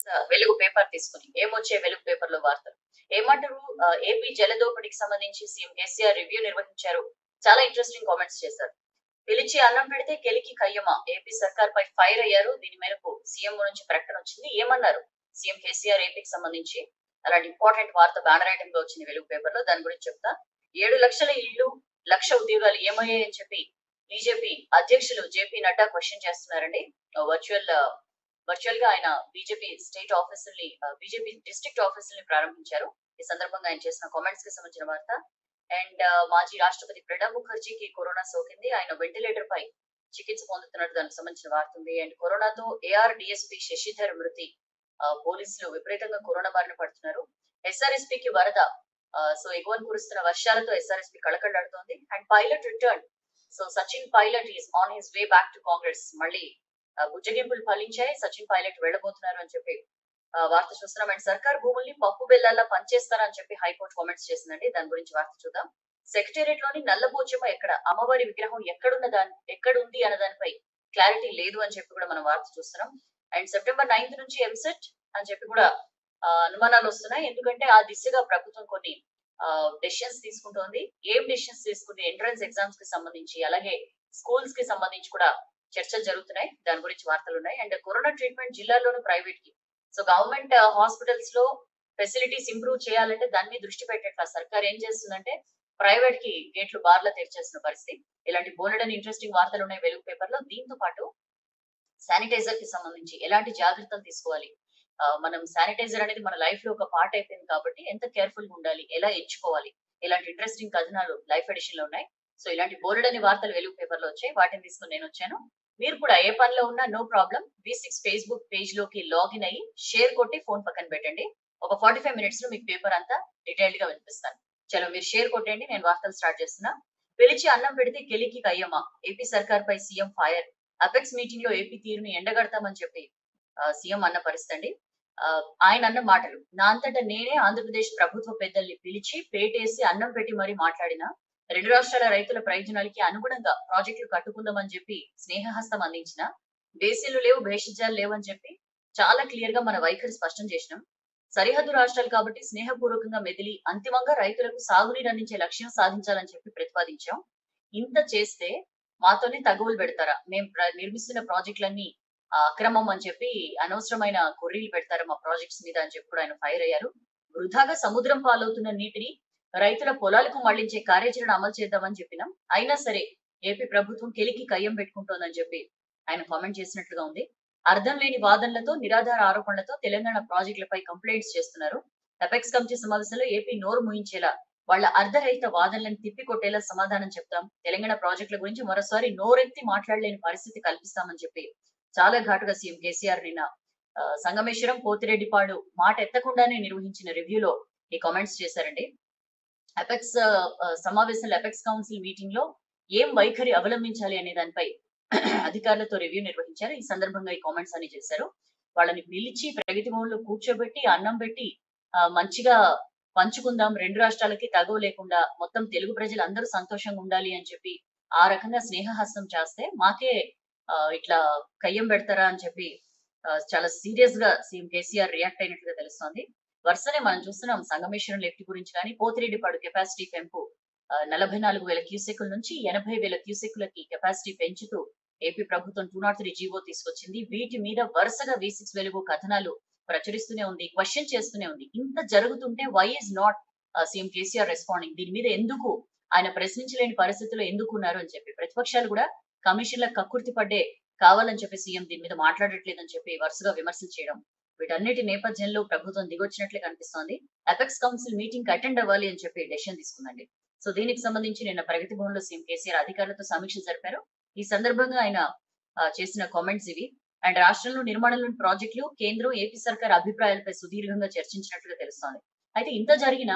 వెలుగు పేపర్ తీసుకుని ఏమొచ్చే వెలుగు పేపర్ లో వార్తలు ఏమంటారు ఆ, ఏపీ జలదోపిడికి సంబంధించి సీఎం కేసీఆర్ రివ్యూ నిర్వహించారు చాలా ఇంట్రెస్టింగ్ కామెంట్స్ చేశారు పిలిచి అన్నం పెడితే కెలికి కయ్యమా ఏపీ సర్కార్ పై ఫైర్ అయ్యారు దీని మేరకు సీఎం నుంచి ప్రకటన వచ్చింది ఏమన్నారు సీఎం కేసీఆర్ ఏపీకి సంబంధించి అలాంటి ఇంపార్టెంట్ వార్త బ్యానర్ ఐటమ్ గా వచ్చింది వెలుగు పేపర్ లో దాని గురించి చెప్తా ఏడు లక్షల ఇళ్లు లక్ష ఉద్యోగాలు ఏమయ్యాయని చెప్పి బీజేపీ అధ్యక్షులు జేపీ నడ్డా క్వశ్చన్ చేస్తున్నారండి వర్చువల్ వర్చువల్ గా ఆయన బీజేపీ స్టేట్ ఆఫీసుల్ని బీజేపీ డిస్ట్రిక్ట్ ఆఫీసుల్ని ప్రారంభించారు ఈ సందర్భంగా ఆయన చేసిన కామెంట్స్ కి సంబంధించిన వార్త అండ్ మాజీ రాష్ట్రపతి ప్రణబ్ ముఖర్జీకి కరోనా సోకింది ఆయన వెంటిలేటర్ పై చికిత్స పొందుతున్నట్టు దానికి సంబంధించిన వార్త ఉంది అండ్ కరోనాతో ఏఆర్ డిఎస్పీ శశిధర్ మృతి ఆ, పోలీసులు విపరీతంగా కరోనా బారిన పడుతున్నారు ఎస్ఆర్ఎస్పీ కి వరద సో ఎగువన కురుస్తున్న వర్షాలతో ఎస్ఆర్ఎస్పీ కళకళలాడుతోంది and Pilot return so Sachin Pilot is on his way back to Congress మళ్ళీ ఆ, బుజ్జగింపులు ఫలించాయి సచిన్ పైలట్ వెళ్ళబోతున్నారు అని చెప్పి ఆ, వార్త చూస్తున్నాం అండ్ సర్కార్ భూముల్ని పప్పు బెల్లాల్లో పనిచేస్తారని చెప్పి హైకోర్టు కామెంట్స్ చేసిందండి దాని గురించి వార్త చూద్దాం సెక్రటేరియట్ లోని నల్లబోచమ్మ ఎక్కడ అమ్మవారి విగ్రహం ఎక్కడున్న దాని ఎక్కడ ఉంది అన్న దానిపై క్లారిటీ లేదు అని చెప్పి కూడా మనం వార్త చూస్తున్నాం అండ్ సెప్టెంబర్ నైన్త్ నుంచి ఎంసెట్ అని చెప్పి కూడా ఆ, అనుమానాలు వస్తున్నాయి ఎందుకంటే ఆ దిశగా ప్రభుత్వం కొన్ని డెసిషన్స్ తీసుకుంటోంది ఏం డెసిషన్స్ తీసుకుంది ఎంట్రన్స్ ఎగ్జామ్స్ కి సంబంధించి అలాగే స్కూల్స్ కి సంబంధించి కూడా చర్చలు జరుగుతున్నాయి దాని గురించి వార్తలు ఉన్నాయి అండ్ కరోనా ట్రీట్మెంట్ జిల్లాల్లోనూ ప్రైవేట్ కి సో గవర్నమెంట్ హాస్పిటల్స్ లో ఫెసిలిటీస్ ఇంప్రూవ్ చేయాలంటే దాని మీద దృష్టి పెట్టట్లా సర్కార్ ఏం చేస్తుందంటే ప్రైవేట్ కి గేట్లు బార్లా తెరిచేసిన పరిస్థితి ఇలాంటి బోలెడని ఇంట్రెస్టింగ్ వార్తలు ఉన్నాయి వెలుగు పేపర్ లో దీంతో పాటు శానిటైజర్ కి సంబంధించి ఎలాంటి జాగ్రత్తలు తీసుకోవాలి ఆ, మనం శానిటైజర్ అనేది మన లైఫ్ లో ఒక పార్ట్ అయిపోయింది కాబట్టి ఎంత కేర్ఫుల్ గా ఉండాలి ఎలా ఎంచుకోవాలి ఇలాంటి ఇంట్రెస్టింగ్ కథనాలు లైఫ్ ఎడిషన్ లో ఉన్నాయి సో ఇలాంటి బోలెడని వార్తలు వెలుగు పేపర్ లో వచ్చాయి వాటిని తీసుకుని నేను వచ్చాను మీరు కూడా ఏ పనిలో ఉన్నా no problem V six Facebook page లోకి లాగిన్ అయ్యి షేర్ కొట్టి ఫోన్ పక్కన పెట్టండి ఒక ఫార్టీ ఫైవ్ మినిట్స్ లో మీకు పేపర్ అంతా డీటెయిల్డ్ గా వినిపిస్తాను చలో మీరు షేర్ కొట్టండి నేను వార్తలు స్టార్ట్ చేస్తున్నా పిలిచి అన్నం పెడితే కెలికి కయ్యమా ఏపీ సర్కార్ పై సీఎం ఫైర్ అపెక్స్ మీటింగ్ లో ఏపీ తీరుని ఎండగడతామని చెప్పి ఆ, సీఎం అన్న పరిస్థితి అండి ఆ, ఆయన అన్న మాటలు నా అంతటా నేనే ఆంధ్రప్రదేశ్ ప్రభుత్వ పెద్దల్ని పిలిచి పేటేసి అన్నం పెట్టి మరీ మాట్లాడిన రెండు రాష్ట్రాల రైతుల ప్రయోజనాలకి అనుగుణంగా ప్రాజెక్టులు కట్టుకుందామని చెప్పి స్నేహహస్తం అందించిన బేసీలు లేవు భేషజాలు లేవని చెప్పి చాలా క్లియర్ గా మన వైఖరి స్పష్టం చేసినాం సరిహద్దు రాష్ట్రాలు కాబట్టి స్నేహపూర్వకంగా మెదిలి అంతిమంగా రైతులకు సాగునీరు అందించే లక్ష్యం సాధించాలని చెప్పి ప్రతిపాదించాం ఇంత చేస్తే మాతోనే తగువులు పెడతారా మేము ప్ర- నిర్మిస్తున్న ప్రాజెక్టులన్నీ ఆ, అక్రమం అని చెప్పి అనవసరమైన కొర్రీలు పెడతారు మా ప్రాజెక్ట్స్ మీద అని చెప్పి కూడా ఆయన ఫైర్ అయ్యారు వృధాగా సముద్రం పాలవుతున్న నీటిని రైతుల పొలాలకు మళ్లించే కార్యాచరణ అమలు చేద్దామని చెప్పినాం అయినా సరే ఏపీ ప్రభుత్వం కెలికి కయ్యం పెట్టుకుంటోందని చెప్పి ఆయన కామెంట్ చేసినట్లుగా ఉంది అర్థం లేని వాదనలతో నిరాధార ఆరోపణలతో తెలంగాణ ప్రాజెక్టులపై కంప్లైంట్స్ చేస్తున్నారు అపెక్స్ కమిటీ సమావేశంలో ఏపీ నోరు ముయించేలా వాళ్ళ అర్ధరహిత వాదనలను తిప్పికొట్టేలా సమాధానం చెప్తాం తెలంగాణ ప్రాజెక్టుల గురించి మరోసారి నోరెత్తి మాట్లాడలేని పరిస్థితి కల్పిస్తామని చెప్పి చాలా ఘాటుగా సీఎం కేసీఆర్ నిన్న ఆ, సంగమేశ్వరం పోతిరెడ్డిపాడు మాట ఎత్తకుండానే నిర్వహించిన రివ్యూలో ఈ కామెంట్స్ చేశారండి అపెక్స్ ఆ, ఆ, సమావేశంలో అపెక్స్ కౌన్సిల్ మీటింగ్ లో ఏం వైఖరి అవలంబించాలి అనే దానిపై అధికారులతో రివ్యూ నిర్వహించారు ఈ సందర్భంగా ఈ కామెంట్స్ అన్ని చేశారు వాళ్ళని పిలిచి ప్రగతి భవన్లో కూర్చోబెట్టి అన్నం పెట్టి ఆ, మంచిగా పంచుకుందాం రెండు రాష్ట్రాలకి తగవు లేకుండా మొత్తం తెలుగు ప్రజలు అందరూ సంతోషంగా ఉండాలి అని చెప్పి ఆ రకంగా స్నేహహస్తం చేస్తే మాకే ఆ, ఇట్లా కయ్యం పెడతారా అని చెప్పి ఆ, చాలా సీరియస్ గా సీఎం కేసీఆర్ రియాక్ట్ అయినట్లుగా తెలుస్తోంది వరుసనే మనం చూస్తున్నాం సంగమేశ్వరం లెఫ్ట్ గురించి కానీ పోతిరెడ్డిపాడు కెపాసిటీ పెంపు ఆ, నలభై నాలుగు వేల క్యూసెక్కుల నుంచి ఎనభై వేల క్యూసెక్కులకి కెపాసిటీ పెంచుతూ ఏపీ ప్రభుత్వం టూ నాట్ త్రీ జీవో తీసుకొచ్చింది వీటి మీద వరుసగా వి సిక్స్ వెలుగు కథనాలు ప్రచురిస్తూనే ఉంది క్వశ్చన్ చేస్తూనే ఉంది ఇంత జరుగుతుంటే why is not CM KCR responding దీని మీద ఎందుకు ఆయన ప్రశ్నించలేని పరిస్థితుల్లో ఎందుకు ఉన్నారు అని చెప్పి ప్రతిపక్షాలు కూడా కమిషన్ల కక్కుర్తి పడ్డే కావాలని చెప్పి సీఎం దీని మీద మాట్లాడట్లేదని చెప్పి వరుసగా విమర్శలు చేయడం వీటన్నిటి నేపథ్యంలో ప్రభుత్వం దిగొచ్చినట్లే కనిపిస్తోంది అపెక్స్ కౌన్సిల్ మీటింగ్ అటెండ్ అవ్వాలి అని చెప్పి డెసిషన్ తీసుకుందండి సో దీనికి సంబంధించి నిన్న ప్రగతి భవన్ లో సీఎం కేసీఆర్ అధికారులతో సమీక్ష జరిపారు ఈ సందర్భంగా ఆయన ఆ, చేసిన కామెంట్స్ ఇవి అండ్ రాష్ట్రంలో నిర్మాణంలోని ప్రాజెక్టులు కేంద్రం ఏపీ సర్కార్ అభిప్రాయాలపై సుదీర్ఘంగా చర్చించినట్లుగా తెలుస్తోంది అయితే ఇంత జరిగిన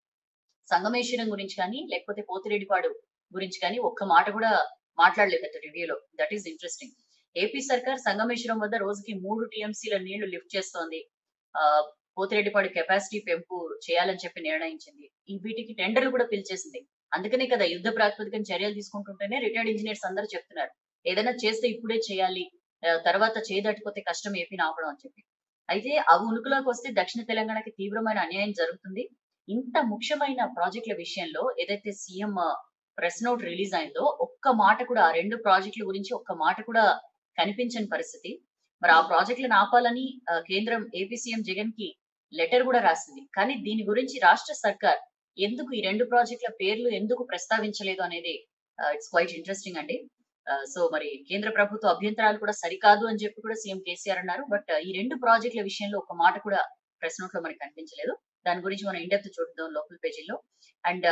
సంగమేశ్వరం గురించి కానీ లేకపోతే పోతిరెడ్డిపాడు గురించి కానీ ఒక్క మాట కూడా మాట్లాడలేదు రివ్యూలో దట్ ఈస్ ఇంట్రెస్టింగ్ ఏపీ సర్కార్ సంగమేశ్వరం వద్ద రోజుకి మూడు టీఎంసీల నీళ్లు లిఫ్ట్ చేస్తోంది ఆ పోతిరెడ్డిపాడు కెపాసిటీ పెంపు చేయాలని చెప్పి నిర్ణయించింది ఈ వీటికి టెండర్లు కూడా పిలిచేసింది అందుకనే కదా యుద్ధ ప్రాతిపదికన చర్యలు తీసుకుంటుంటేనే రిటైర్డ్ ఇంజనీర్స్ అందరూ చెప్తున్నారు ఏదైనా చేస్తే ఇప్పుడే చేయాలి ఆ, తర్వాత చేయదట్టుకోతే కష్టం ఏపీని ఆపడం అని చెప్పి అయితే అవి ఉనికిలోకి వస్తే దక్షిణ తెలంగాణకి తీవ్రమైన అన్యాయం జరుగుతుంది ఇంత ముఖ్యమైన ప్రాజెక్టుల విషయంలో ఏదైతే సీఎం ప్రెస్ నోట్ రిలీజ్ అయిందో ఒక్క మాట కూడా ఆ రెండు ప్రాజెక్టుల గురించి ఒక్క మాట కూడా కనిపించని పరిస్థితి మరి ఆ ప్రాజెక్టులను ఆపాలని ఆ, కేంద్రం ఏపీ సీఎం జగన్ కి లెటర్ కూడా రాసింది కానీ దీని గురించి రాష్ట్ర సర్కార్ ఎందుకు ఈ రెండు ప్రాజెక్టుల పేర్లు ఎందుకు ప్రస్తావించలేదు అనేది ఇట్స్ క్వైట్ ఇంట్రెస్టింగ్ అండి సో మరి కేంద్ర ప్రభుత్వ అభ్యంతరాలు కూడా సరికాదు అని చెప్పి కూడా సీఎం కేసీఆర్ అన్నారు బట్ ఈ రెండు ప్రాజెక్టుల విషయంలో ఒక మాట కూడా ప్రెస్ నోట్ లో మనకి కనిపించలేదు దాని గురించి మనం ఇండెప్త్ చూద్దాం లోకల్ పేజీలో అండ్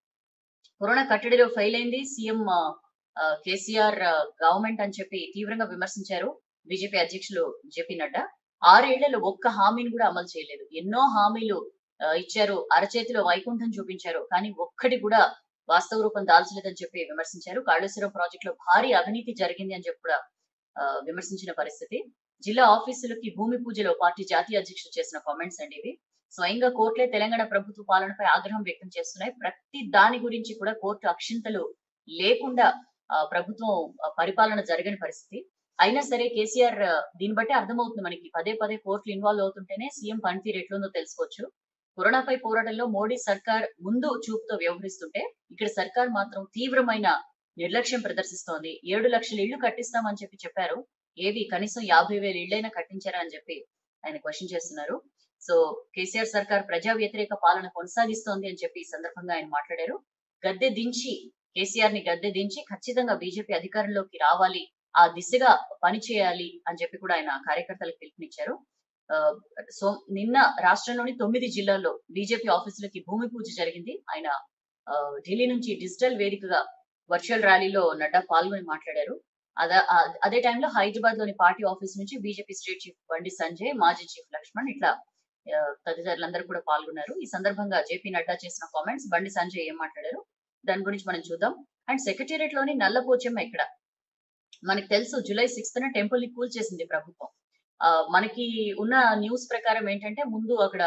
కరోనా కట్టడిలో ఫెయిల్ అయింది సీఎం కేసీఆర్ గవర్నమెంట్ అని చెప్పి తీవ్రంగా విమర్శించారు బీజేపీ అధ్యక్షులు జేపీ నడ్డా ఆరేళ్లలో ఒక్క హామీని కూడా అమలు చేయలేదు ఎన్నో హామీలు ఆ, ఇచ్చారు అరచేతిలో వైకుంఠం చూపించారు కానీ ఒక్కటి కూడా వాస్తవ రూపం దాల్చలేదని చెప్పి విమర్శించారు కాళేశ్వరం ప్రాజెక్ట్ లో భారీ అవినీతి జరిగింది అని చెప్పి కూడా ఆ, విమర్శించిన పరిస్థితి జిల్లా ఆఫీసులకి భూమి పూజలో పార్టీ జాతీయ అధ్యక్షుడు చేసిన కామెంట్స్ అండి ఇవి స్వయంగా కోర్టులే తెలంగాణ ప్రభుత్వ పాలనపై ఆగ్రహం వ్యక్తం చేస్తున్నాయి ప్రతి దాని గురించి కూడా కోర్టు అక్షింతలు లేకుండా ఆ, ప్రభుత్వం ఆ, పరిపాలన జరగని పరిస్థితి అయినా సరే కేసీఆర్ ఆ, దీన్ని బట్టి అర్థమవుతుంది మనకి పదే పదే కోర్టులు ఇన్వాల్వ్ అవుతుంటేనే సీఎం పనితీరు ఎట్లుందో తెలుసుకోవచ్చు కరోనాపై పోరాటంలో మోడీ సర్కార్ ముందు చూపుతో వ్యవహరిస్తుంటే ఇక్కడ సర్కార్ మాత్రం తీవ్రమైన నిర్లక్ష్యం ప్రదర్శిస్తోంది ఏడు లక్షల ఇళ్లు కట్టిస్తామని చెప్పి చెప్పారు ఏవి కనీసం యాభై వేల ఇళ్లైనా కట్టించారా అని చెప్పి ఆయన క్వశ్చన్ చేస్తున్నారు సో కేసీఆర్ సర్కార్ ప్రజా వ్యతిరేక పాలన కొనసాగిస్తోంది అని చెప్పి ఈ సందర్భంగా ఆయన మాట్లాడారు గద్దె దించి కేసీఆర్ ని గద్దె దించి ఖచ్చితంగా బీజేపీ అధికారంలోకి రావాలి ఆ దిశగా పని చేయాలి అని చెప్పి కూడా ఆయన కార్యకర్తలకు పిలుపునిచ్చారు ఆ, సో నిన్న రాష్ట్రంలోని తొమ్మిది జిల్లాల్లో బీజేపీ ఆఫీసులకి భూమి పూజ జరిగింది ఆయన ఆ, ఢిల్లీ నుంచి డిజిటల్ వేదికగా వర్చువల్ ర్యాలీలో నడ్డా పాల్గొని మాట్లాడారు అద- ఆ- అదే టైంలో హైదరాబాద్ లోని పార్టీ ఆఫీస్ నుంచి BJP state chief Bandi Sanjay మాజీ చీఫ్ లక్ష్మణ్ ఇట్లా ఆ, తదితరులందరూ కూడా పాల్గొన్నారు ఈ సందర్భంగా జేపీ నడ్డా చేసిన కామెంట్స్ బండి సంజయ్ ఏం మాట్లాడారు దాని గురించి మనం చూద్దాం అండ్ సెక్రటేరియట్ లోని నల్లపోచమ్మ ఇక్కడ మనకి తెలుసు జూలై సిక్స్త్ న టెంపుల్ ని కూల్ చేసింది ప్రభుత్వం ఆ, మనకి ఉన్న న్యూస్ ప్రకారం ఏంటంటే ముందు అక్కడ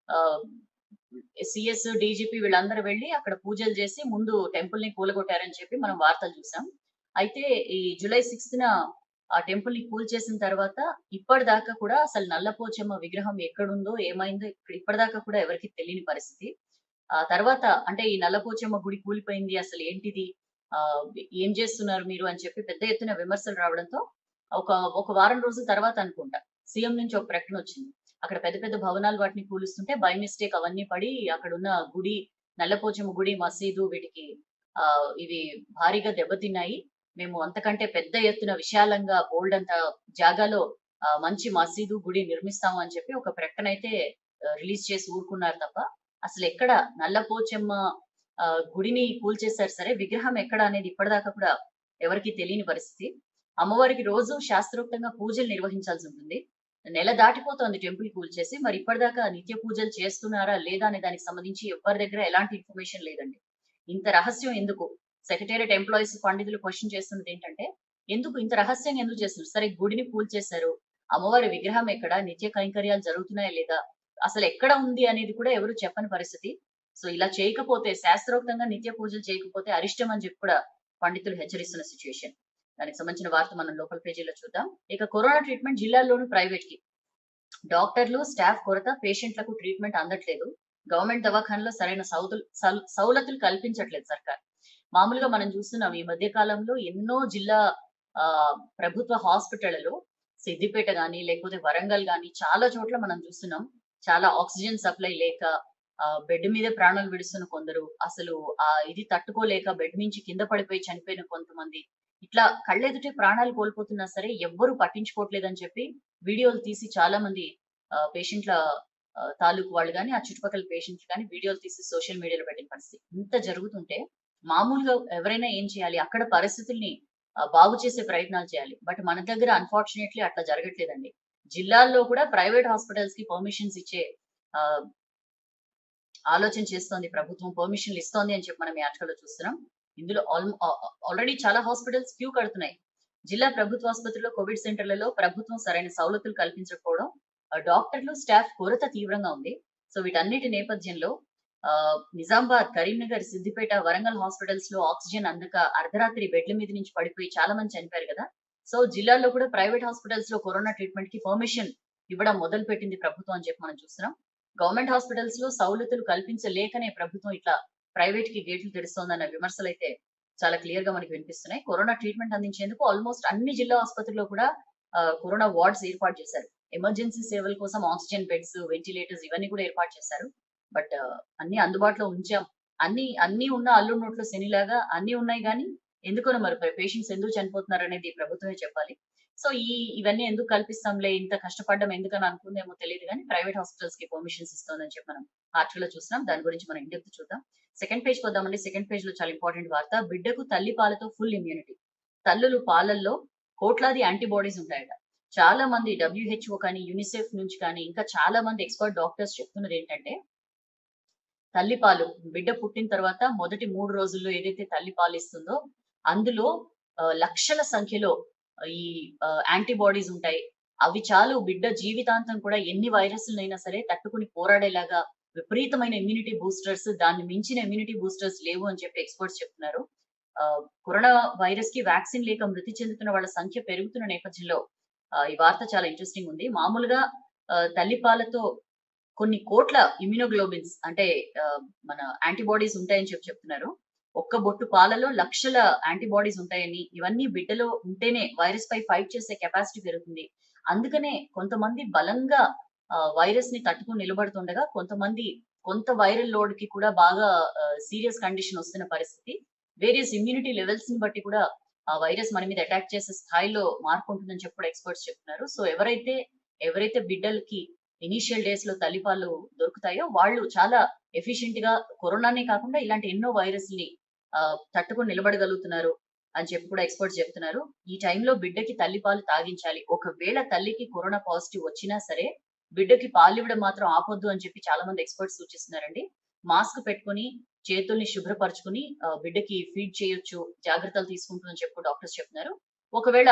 సిఎస్ డీజీపీ వీళ్ళందరూ వెళ్ళి అక్కడ పూజలు చేసి ముందు టెంపుల్ ని కూలగొట్టారని చెప్పి మనం వార్తలు చూసాం అయితే ఈ జూలై సిక్స్త్ న ఆ టెంపుల్ ని కూల్ చేసిన తర్వాత ఇప్పటిదాకా కూడా అసలు నల్లపోచమ్మ విగ్రహం ఎక్కడుందో ఏమైందో ఇక్కడ ఇప్పటిదాకా కూడా ఎవరికి తెలియని పరిస్థితి ఆ తర్వాత అంటే ఈ నల్లపోచమ్మ గుడి కూలిపోయింది అసలు ఏంటిది ఆ ఏం చేస్తున్నారు మీరు అని చెప్పి పెద్ద ఎత్తున విమర్శలు రావడంతో ఒక ఒక వారం రోజుల తర్వాత అనుకుంటా సీఎం నుంచి ఒక ప్రకటన వచ్చింది అక్కడ పెద్ద పెద్ద భవనాలు వాటిని కూలుస్తుంటే బై మిస్టేక్ అవన్నీ పడి అక్కడ ఉన్న గుడి నల్లపోచమ్మ గుడి మసీదు వీటికి ఆ ఇవి భారీగా దెబ్బతిన్నాయి మేము అంతకంటే పెద్ద ఎత్తున విశాలంగా బోల్డ్ అంత జాగాలో ఆ, మంచి మసీదు గుడి నిర్మిస్తాము అని చెప్పి ఒక ప్రకటన అయితే రిలీజ్ చేసి ఊరుకున్నారు తప్ప అసలు ఎక్కడ నల్లపోచమ్మ ఆ, గుడిని కూల్చేశారు సరే విగ్రహం ఎక్కడ అనేది ఇప్పటిదాకా కూడా ఎవరికి తెలియని పరిస్థితి అమ్మవారికి రోజు శాస్త్రోక్తంగా పూజలు నిర్వహించాల్సి ఉంటుంది నెల దాటిపోతోంది టెంపుల్ కూల్చేసి మరి ఇప్పటిదాకా నిత్య పూజలు చేస్తున్నారా లేదా అనే దానికి సంబంధించి ఎవరి దగ్గర ఎలాంటి ఇన్ఫర్మేషన్ లేదండి ఇంత రహస్యం ఎందుకు సెక్రటేరియట్ ఎంప్లాయీస్ పండితులు క్వశ్చన్ చేస్తున్నది ఏంటంటే ఎందుకు ఇంత రహస్యంగా ఎందుకు చేస్తున్నారు సరే గుడిని కూల్చేశారు అమ్మవారి విగ్రహం ఎక్కడ నిత్య కైంకర్యాలు జరుగుతున్నాయా లేదా అసలు ఎక్కడ ఉంది అనేది కూడా ఎవరు చెప్పని పరిస్థితి సో ఇలా చేయకపోతే శాస్త్రోక్తంగా నిత్య పూజలు చేయకపోతే అరిష్టం అని చెప్పి కూడా పండితులు హెచ్చరిస్తున్న సిచ్యువేషన్ దానికి సంబంధించిన వార్త మనం లోకల్ పేజీలో చూద్దాం ఇక కరోనా ట్రీట్మెంట్ జిల్లాల్లోనూ ప్రైవేట్ కి డాక్టర్లు స్టాఫ్ కొరత పేషెంట్లకు ట్రీట్మెంట్ అందట్లేదు గవర్నమెంట్ దవాఖానలో సరైన సౌతులు సౌ- సౌలతులు కల్పించట్లేదు సర్కార్ మామూలుగా మనం చూస్తున్నాం ఈ మధ్య కాలంలో ఎన్నో జిల్లా ఆ, ప్రభుత్వ హాస్పిటళ్లలో సిద్దిపేట గానీ లేకపోతే వరంగల్ గానీ చాలా చోట్ల మనం చూస్తున్నాం చాలా ఆక్సిజన్ సప్లై లేక బెడ్ మీద ప్రాణాలు విడుస్తున్న కొందరు అసలు ఆ ఇది తట్టుకోలేక బెడ్ నుంచి కింద పడిపోయి చనిపోయిన కొంతమంది ఇట్లా కళ్ళెదుటే ప్రాణాలు కోల్పోతున్నా సరే ఎవ్వరూ పట్టించుకోవట్లేదని చెప్పి వీడియోలు తీసి చాలా మంది పేషెంట్ల తాలూకు వాళ్ళు కానీ ఆ చుట్టుపక్కల పేషెంట్లు కానీ వీడియోలు తీసి సోషల్ మీడియాలో పెట్టిన పరిస్థితి ఇంత జరుగుతుంటే మామూలుగా ఎవరైనా ఏం చేయాలి అక్కడ పరిస్థితుల్ని ఆ, బాగు చేసే ప్రయత్నాలు చేయాలి బట్ మన దగ్గర అన్ఫార్చునేట్లీ అట్లా జరగట్లేదండి జిల్లాల్లో కూడా ప్రైవేట్ హాస్పిటల్స్ కి పర్మిషన్స్ ఇచ్చే ఆ, ఆలోచన చేస్తోంది ప్రభుత్వం పర్మిషన్లు ఇస్తోంది అని చెప్పి మనం ఈ ఆర్టికల్లో చూస్తున్నాం ఇందులో ఆల్రెడీ చాలా హాస్పిటల్స్ క్యూ కడుతున్నాయి జిల్లా ప్రభుత్వ ఆసుపత్రిలో కోవిడ్ సెంటర్లలో ప్రభుత్వం సరైన సౌలతులు కల్పించకపోవడం ఆ, డాక్టర్లు స్టాఫ్ కొరత తీవ్రంగా ఉంది సో వీటన్నిటి నేపథ్యంలో ఆ, నిజామాబాద్ కరీంనగర్ సిద్దిపేట వరంగల్ హాస్పిటల్స్ లో ఆక్సిజన్ అందక అర్ధరాత్రి బెడ్ల మీద నుంచి పడిపోయి చాలా మంది చనిపోయారు కదా సో జిల్లాల్లో కూడా ప్రైవేట్ హాస్పిటల్స్ లో కరోనా ట్రీట్మెంట్ కి పర్మిషన్ ఇవ్వడం మొదలు పెట్టింది ప్రభుత్వం అని చెప్పి మనం చూస్తున్నాం గవర్నమెంట్ హాస్పిటల్స్ లో సౌలతులు కల్పించలేకనే ప్రభుత్వం ఇట్లా ప్రైవేట్ కి గేట్లు తెరుస్తోందన్న విమర్శలు అయితే చాలా క్లియర్ గా మనకి వినిపిస్తున్నాయి కరోనా ట్రీట్మెంట్ అందించేందుకు ఆల్మోస్ట్ అన్ని జిల్లా ఆసుపత్రుల్లో కూడా ఆ, కరోనా వార్డ్స్ ఏర్పాటు చేశారు ఎమర్జెన్సీ సేవల కోసం ఆక్సిజన్ బెడ్స్ వెంటిలేటర్స్ ఇవన్నీ కూడా ఏర్పాటు చేశారు బట్ అన్ని అందుబాటులో ఉంచాం అన్ని అన్ని ఉన్న అల్లు నోట్లో శనిలాగా అన్ని ఉన్నాయి కానీ ఎందుకనో మరి పేషెంట్స్ ఎందుకు చనిపోతున్నారు అనేది ప్రభుత్వమే చెప్పాలి సో ఈ ఇవన్నీ ఎందుకు కల్పిస్తాంలే ఇంత కష్టపడడం ఎందుకని అనుకుందేమో తెలియదు కానీ ప్రైవేట్ హాస్పిటల్స్ కి పర్మిషన్స్ ఇస్తోందని చెప్పి మనం ఆర్టికల్ లో చూస్తున్నాం దాని గురించి మనం ఇండెప్త్ చూద్దాం సెకండ్ పేజ్ వద్దామండి సెకండ్ పేజ్ లో చాలా ఇంపార్టెంట్ వార్త బిడ్డకు తల్లి పాలతో ఫుల్ ఇమ్యూనిటీ తల్లులు పాలల్లో కోట్లాది యాంటీబాడీస్ ఉంటాయట చాలా మంది డబ్ల్యూహెచ్ఓ కానీ యూనిసెఫ్ నుంచి కానీ ఇంకా చాలా మంది ఎక్స్పర్ట్ డాక్టర్స్ చెప్తున్నది ఏంటంటే తల్లిపాలు బిడ్డ పుట్టిన తర్వాత మొదటి మూడు రోజుల్లో ఏదైతే తల్లి పాలు ఇస్తుందో అందులో ఆ, లక్షల సంఖ్యలో ఈ యాంటీబాడీస్ ఉంటాయి అవి చాలు బిడ్డ జీవితాంతం కూడా ఎన్ని వైరస్లైనా సరే తట్టుకుని పోరాడేలాగా విపరీతమైన ఇమ్యూనిటీ బూస్టర్స్ దాన్ని మించిన ఇమ్యూనిటీ బూస్టర్స్ లేవు అని చెప్పి ఎక్స్పర్ట్స్ చెప్తున్నారు ఆ, కరోనా వైరస్ కి వ్యాక్సిన్ లేక మృతి చెందుతున్న వాళ్ళ సంఖ్య పెరుగుతున్న నేపథ్యంలో ఆ, ఈ వార్త చాలా ఇంట్రెస్టింగ్ ఉంది మామూలుగా ఆ, తల్లిపాలతో కొన్ని కోట్ల ఇమ్యూనోగ్లోబిన్స్ అంటే ఆ, మన యాంటీబాడీస్ ఉంటాయని చెప్పి చెప్తున్నారు ఒక్క బొట్టు పాలలో లక్షల యాంటీబాడీస్ ఉంటాయని ఇవన్నీ బిడ్డలో ఉంటేనే వైరస్ పై ఫైట్ చేసే కెపాసిటీ పెరుగుతుంది అందుకనే కొంతమంది బలంగా వైరస్ ని తట్టుకుని నిలబడుతుండగా కొంతమంది కొంత వైరల్ లోడ్ కి కూడా బాగా సీరియస్ కండిషన్ వస్తున్న పరిస్థితి వేరియస్ ఇమ్యూనిటీ లెవెల్స్ ని బట్టి కూడా ఆ వైరస్ మన మీద అటాక్ చేసే స్థాయిలో మార్పు ఉంటుందని చెప్పి కూడా ఎక్స్పర్ట్స్ చెప్తున్నారు సో ఎవరైతే ఎవరైతే బిడ్డలకి ఇనీషియల్ డేస్ లో తల్లిపాలు దొరుకుతాయో వాళ్ళు చాలా ఎఫిషియెంట్ గా కరోనానే కాకుండా ఇలాంటి ఎన్నో వైరస్ ని ఆ, తట్టుకుని నిలబడగలుగుతున్నారు అని చెప్పి కూడా ఎక్స్పర్ట్స్ చెప్తున్నారు ఈ టైంలో బిడ్డకి తల్లిపాలు తాగించాలి ఒకవేళ తల్లికి కరోనా పాజిటివ్ వచ్చినా సరే బిడ్డకి పాలు ఇవ్వడం మాత్రం ఆపొద్దు అని చెప్పి చాలా మంది ఎక్స్పర్ట్స్ సూచిస్తున్నారండి మాస్క్ పెట్టుకుని చేతుల్ని శుభ్రపరచుకుని ఆ, బిడ్డకి ఫీడ్ చేయొచ్చు జాగ్రత్తలు తీసుకుంటూ అని చెప్పి డాక్టర్స్ చెప్తున్నారు ఒకవేళ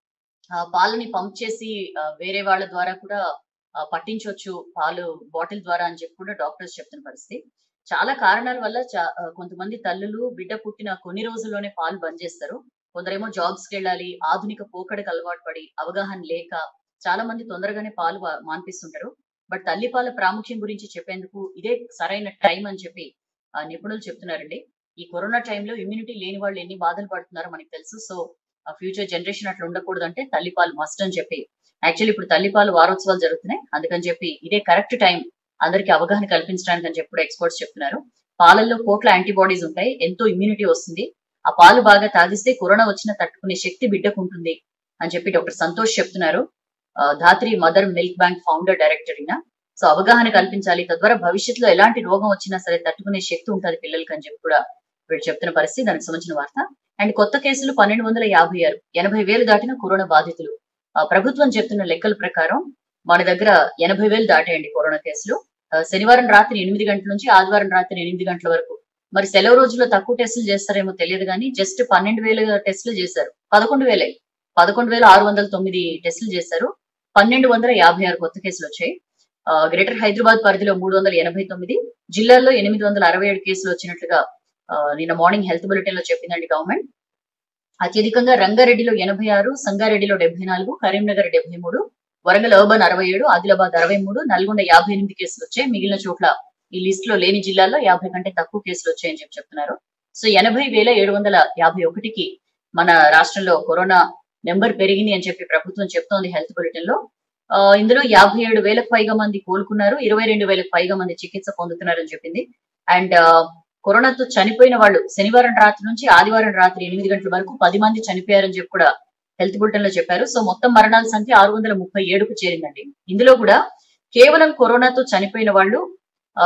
ఆ, పాలని పంప్ చేసి ఆ, వేరే వాళ్ళ ద్వారా కూడా ఆ, పట్టించవచ్చు పాలు బాటిల్ ద్వారా అని చెప్పి కూడా డాక్టర్స్ చెప్తున్న పరిస్థితి చాలా కారణాల వల్ల చా- ఆ, కొంతమంది తల్లులు బిడ్డ పుట్టిన కొన్ని రోజుల్లోనే పాలు బంద్ చేస్తారు కొందరేమో జాబ్స్ కి వెళ్ళాలి ఆధునిక పోకడకు అలవాటు పడి అవగాహన లేక చాలా మంది తొందరగానే పాలు వా- మాన్పిస్తుంటారు బట్ తల్లిపాల ప్రాముఖ్యం గురించి చెప్పేందుకు ఇదే సరైన టైం అని చెప్పి ఆ, నిపుణులు చెప్తున్నారండి ఈ కరోనా టైంలో ఇమ్యూనిటీ లేని వాళ్ళు ఎన్ని బాధలు పడుతున్నారో మనకి తెలుసు సో ఫ్యూచర్ జనరేషన్ అట్లా ఉండకూడదు అంటే తల్లిపాలు మస్ట్ అని చెప్పి యాక్చువల్లీ ఇప్పుడు తల్లిపాలు వారోత్సవాలు జరుగుతున్నాయి అందుకని చెప్పి ఇదే కరెక్ట్ టైం అందరికి అవగాహన కల్పించడానికి అని చెప్పి కూడా ఎక్స్పర్ట్స్ చెప్తున్నారు పాలల్లో కోట్ల యాంటీబాడీస్ ఉంటాయి ఎంతో ఇమ్యూనిటీ వస్తుంది ఆ పాలు బాగా తాగిస్తే కరోనా వచ్చిన తట్టుకునే శక్తి బిడ్డకు ఉంటుంది అని చెప్పి డాక్టర్ సంతోష్ చెప్తున్నారు ఆ, Dhatri mother milk bank founder director అయిన సో అవగాహన కల్పించాలి తద్వారా భవిష్యత్తులో ఎలాంటి రోగం వచ్చినా సరే తట్టుకునే శక్తి ఉంటుంది పిల్లలకి అని చెప్పి కూడా వీళ్ళు చెప్తున్న పరిస్థితి దానికి సంబంధించిన వార్త అండ్ కొత్త కేసులు పన్నెండు వందల యాభై ఆరు ఎనభై వేలు దాటిన కరోనా బాధితులు ఆ, ప్రభుత్వం చెప్తున్న లెక్కల ప్రకారం మన దగ్గర ఎనభై వేలు దాటాయండి కరోనా కేసులు ఆ, శనివారం రాత్రి ఎనిమిది గంటల నుంచి ఆదివారం రాత్రి ఎనిమిది గంటల వరకు మరి సెలవు రోజుల్లో తక్కువ టెస్టులు చేస్తారేమో తెలియదు కానీ జస్ట్ పన్నెండు వేల టెస్టులు చేశారు పదకొండు వేలే పదకొండు వేల ఆరు వందల తొమ్మిది టెస్టులు చేశారు పన్నెండు వందల యాభై ఆరు కొత్త కేసులు వచ్చాయి ఆ, గ్రేటర్ హైదరాబాద్ పరిధిలో మూడు వందల ఎనభై తొమ్మిది జిల్లాల్లో ఎనిమిది వందల అరవై ఏడు కేసులు వచ్చినట్లుగా ఆ, నిన్న మార్నింగ్ హెల్త్ బులెటిన్ లో చెప్పిందండి గవర్నమెంట్ అత్యధికంగా రంగారెడ్డిలో ఎనభై ఆరు సంగారెడ్డిలో డెబ్బై నాలుగు కరీంనగర్ డెబ్బై మూడు వరంగల్ అర్బన్ అరవై ఏడు ఆదిలాబాద్ అరవై మూడు నల్గొండ యాభై ఎనిమిది కేసులు వచ్చాయి మిగిలిన చోట్ల ఈ లిస్ట్ లో లేని జిల్లాల్లో యాభై కంటే తక్కువ కేసులు వచ్చాయని చెప్పి చెప్తున్నారు సో ఎనభై వేల ఏడు వందల యాభై ఒకటికి మన రాష్ట్రంలో కరోనా నెంబర్ పెరిగింది అని చెప్పి ప్రభుత్వం చెప్తోంది హెల్త్ బులెటిన్ లో ఆ, ఇందులో యాభై ఏడు వేలకు పైగా మంది కోలుకున్నారు ఇరవై రెండు వేలకు పైగా మంది చికిత్స పొందుతున్నారని చెప్పింది అండ్ కరోనాతో చనిపోయిన వాళ్ళు శనివారం రాత్రి నుంచి ఆదివారం రాత్రి ఎనిమిది గంటల వరకు పది మంది చనిపోయారని చెప్పి కూడా హెల్త్ బులెటిన్ లో చెప్పారు సో మొత్తం మరణాల సంఖ్య ఆరు వందల ముప్పై ఏడుకు చేరిందండి ఇందులో కూడా కేవలం కరోనాతో చనిపోయిన వాళ్ళు ఆ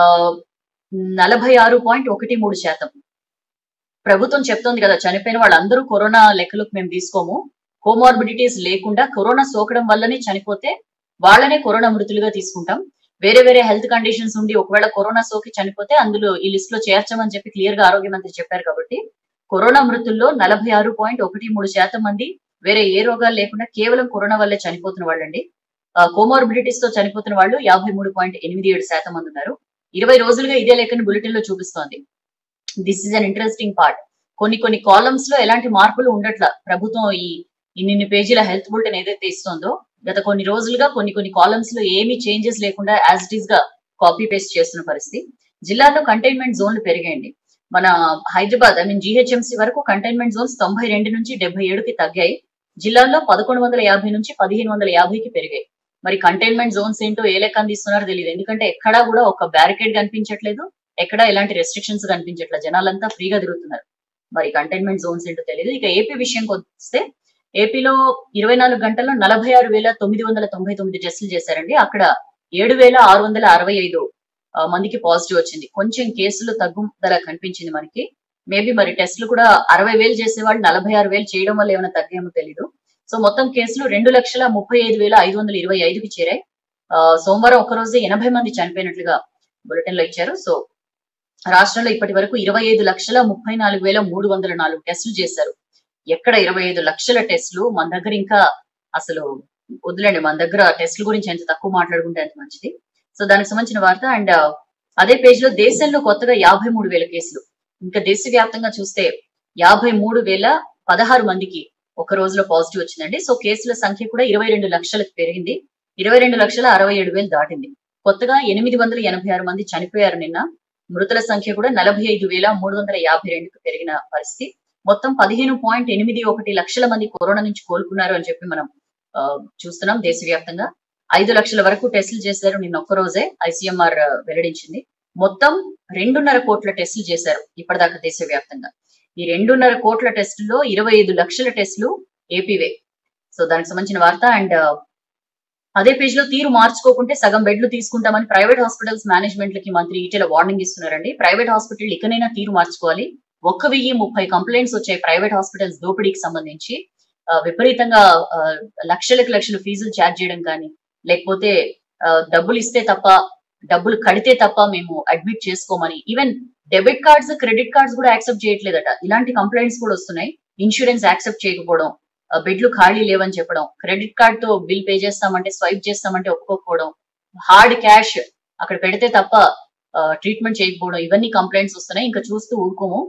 నలభై ఆరు పాయింట్ ఒకటి మూడు శాతం ప్రభుత్వం చెప్తోంది కదా చనిపోయిన వాళ్ళందరూ కరోనా లెక్కలోకి మేము తీసుకోము కోమార్బిడిటీస్ లేకుండా కరోనా సోకడం వల్లనే చనిపోతే వాళ్ళనే కరోనా మృతులుగా తీసుకుంటాం వేరే వేరే హెల్త్ కండిషన్స్ ఉండి ఒకవేళ కరోనా సోకి చనిపోతే అందులో ఈ లిస్ట్ లో చేర్చమని చెప్పి క్లియర్ గా ఆరోగ్య మంత్రి చెప్పారు కాబట్టి కరోనా మృతుల్లో నలభై ఆరు పాయింట్ ఒకటి మూడు శాతం మంది వేరే ఏ రోగాలు లేకుండా కేవలం కరోనా వల్లే చనిపోతున్న వాళ్ళండి కోమార్బిడిటీస్ తో చనిపోతున్న వాళ్ళు యాభై మూడు పాయింట్ ఎనిమిది ఏడు శాతం మంది ఉన్నారు ఇరవై రోజులుగా ఇదే లెక్కను బులెటిన్ లో చూపిస్తోంది this is an interesting part కొన్ని కొన్ని కాలమ్స్ లో ఎలాంటి మార్పులు ఉండట్ల ప్రభుత్వం ఈ ఇన్ని పేజీల హెల్త్ బులెటిన్ ఏదైతే ఇస్తుందో గత కొన్ని రోజులుగా కొన్ని కొన్ని కాలమ్స్ లో ఏమీ చేంజెస్ లేకుండా యాజ్ ఇట్ ఈస్ గా కాపీ పేస్ట్ చేస్తున్న పరిస్థితి జిల్లాలో కంటైన్మెంట్ జోన్లు పెరిగాయండి మన హైదరాబాద్ ఐ మీన్ జిహెచ్ఎంసీ వరకు కంటైన్మెంట్ జోన్స్ తొంభై రెండు నుంచి డెబ్బై ఏడుకి తగ్గాయి జిల్లాల్లో పదకొండు వందల యాభై నుంచి పదిహేను వందల యాభైకి పెరిగాయి మరి కంటైన్మెంట్ జోన్స్ ఏంటో ఏ లెక్క అందిస్తున్నారో తెలియదు ఎందుకంటే ఎక్కడా కూడా ఒక బ్యారికేడ్ కనిపించట్లేదు ఎక్కడా ఎలాంటి రెస్ట్రిక్షన్స్ కనిపించట్లేదు జనాలంతా ఫ్రీగా తిరుగుతున్నారు మరి కంటైన్మెంట్ జోన్స్ ఏంటో తెలియదు ఇక ఏపీ విషయంకి వస్తే ఏపీలో ఇరవై నాలుగు గంటల్లో నలభై ఆరు వేల తొమ్మిది వందల తొంభై తొమ్మిది టెస్టులు చేశారండి అక్కడ ఏడు వేల ఆరు వందల అరవై ఐదు ఆ, మందికి పాజిటివ్ వచ్చింది కొంచెం కేసులు తగ్గుదల కనిపించింది మనకి మేబీ మరి టెస్టులు కూడా అరవై వేలు చేసేవాళ్ళు నలభై ఆరు వేలు చేయడం వల్ల ఏమైనా తగ్గేమో తెలియదు సో మొత్తం కేసులు రెండు లక్షల ముప్పై ఐదు వేల ఐదు వందల ఇరవై ఐదుకి చేరాయి ఆ, సోమవారం ఒక రోజే ఎనభై మంది చనిపోయినట్లుగా బులెటిన్ లో ఇచ్చారు సో రాష్ట్రంలో ఇప్పటి వరకు ఇరవై ఐదు లక్షల ముప్పై నాలుగు వేల మూడు వందల నాలుగు టెస్టులు చేశారు ఎక్కడ ఇరవై ఐదు లక్షల టెస్టులు మన దగ్గర ఇంకా అసలు వదిలేండి మన దగ్గర టెస్టుల గురించి ఎంత తక్కువ మాట్లాడుకుంటే అంత మంచిది సో దానికి సంబంధించిన వార్త అండ్ అదే పేజ్ లో దేశంలో కొత్తగా యాభై మూడు వేల కేసులు ఇంకా దేశవ్యాప్తంగా చూస్తే యాభై మూడు వేల పదహారు మందికి ఒక రోజులో పాజిటివ్ వచ్చిందండి సో కేసుల సంఖ్య కూడా ఇరవై రెండు లక్షలకు పెరిగింది ఇరవై రెండు లక్షల అరవై ఏడు వేలు దాటింది కొత్తగా ఎనిమిది వందల ఎనభై ఆరు మంది చనిపోయారు నిన్న మృతుల సంఖ్య కూడా నలభై ఐదు వేల మూడు వందల యాభై రెండుకు పెరిగిన పరిస్థితి మొత్తం పదిహేను పాయింట్ ఎనిమిది ఒకటి లక్షల మంది కరోనా నుంచి కోలుకున్నారు అని చెప్పి మనం ఆ, చూస్తున్నాం దేశవ్యాప్తంగా ఐదు లక్షల వరకు టెస్టులు చేశారు నిన్న ఒక్క రోజే ఐసీఎంఆర్ వెల్లడించింది మొత్తం రెండున్నర కోట్ల టెస్టులు చేశారు ఇప్పటిదాకా దేశవ్యాప్తంగా ఈ రెండున్నర కోట్ల టెస్టుల్లో ఇరవై ఐదు లక్షల టెస్టులు ఏపీవే సో దానికి సంబంధించిన వార్త అండ్ అదే పేజ్ లో తీరు మార్చుకోకుంటే సగం బెడ్లు తీసుకుంటామని ప్రైవేట్ హాస్పిటల్స్ మేనేజ్మెంట్లకి మంత్రి ఈటెల వార్నింగ్ ఇస్తున్నారండి ప్రైవేట్ హాస్పిటల్ ఇకనైనా తీరు మార్చుకోవాలి ఒక్క వెయ్యి ముప్పై కంప్లైంట్స్ వచ్చాయి ప్రైవేట్ హాస్పిటల్స్ దోపిడీకి సంబంధించి ఆ, విపరీతంగా ఆ, లక్షలకు లక్షలు ఫీజులు ఛార్జ్ చేయడం కానీ లేకపోతే ఆ, డబ్బులు ఇస్తే తప్ప డబ్బులు కడితే తప్ప మేము అడ్మిట్ చేసుకోమని even debit cards credit cards కూడా యాక్సెప్ట్ చేయట్లేదట ఇలాంటి కంప్లైంట్స్ కూడా వస్తున్నాయి ఇన్సూరెన్స్ యాక్సెప్ట్ చేయకపోవడం ఆ, బెడ్లు ఖాళీ లేవని చెప్పడం క్రెడిట్ కార్డ్ తో బిల్ పే చేస్తామంటే స్వైప్ చేస్తామంటే ఒప్పుకోకపోవడం హార్డ్ క్యాష్ అక్కడ పెడితే తప్ప ట్రీట్మెంట్ చేయకపోవడం ఇవన్నీ కంప్లైంట్స్ వస్తున్నాయి ఇంకా చూస్తూ ఊరుకోము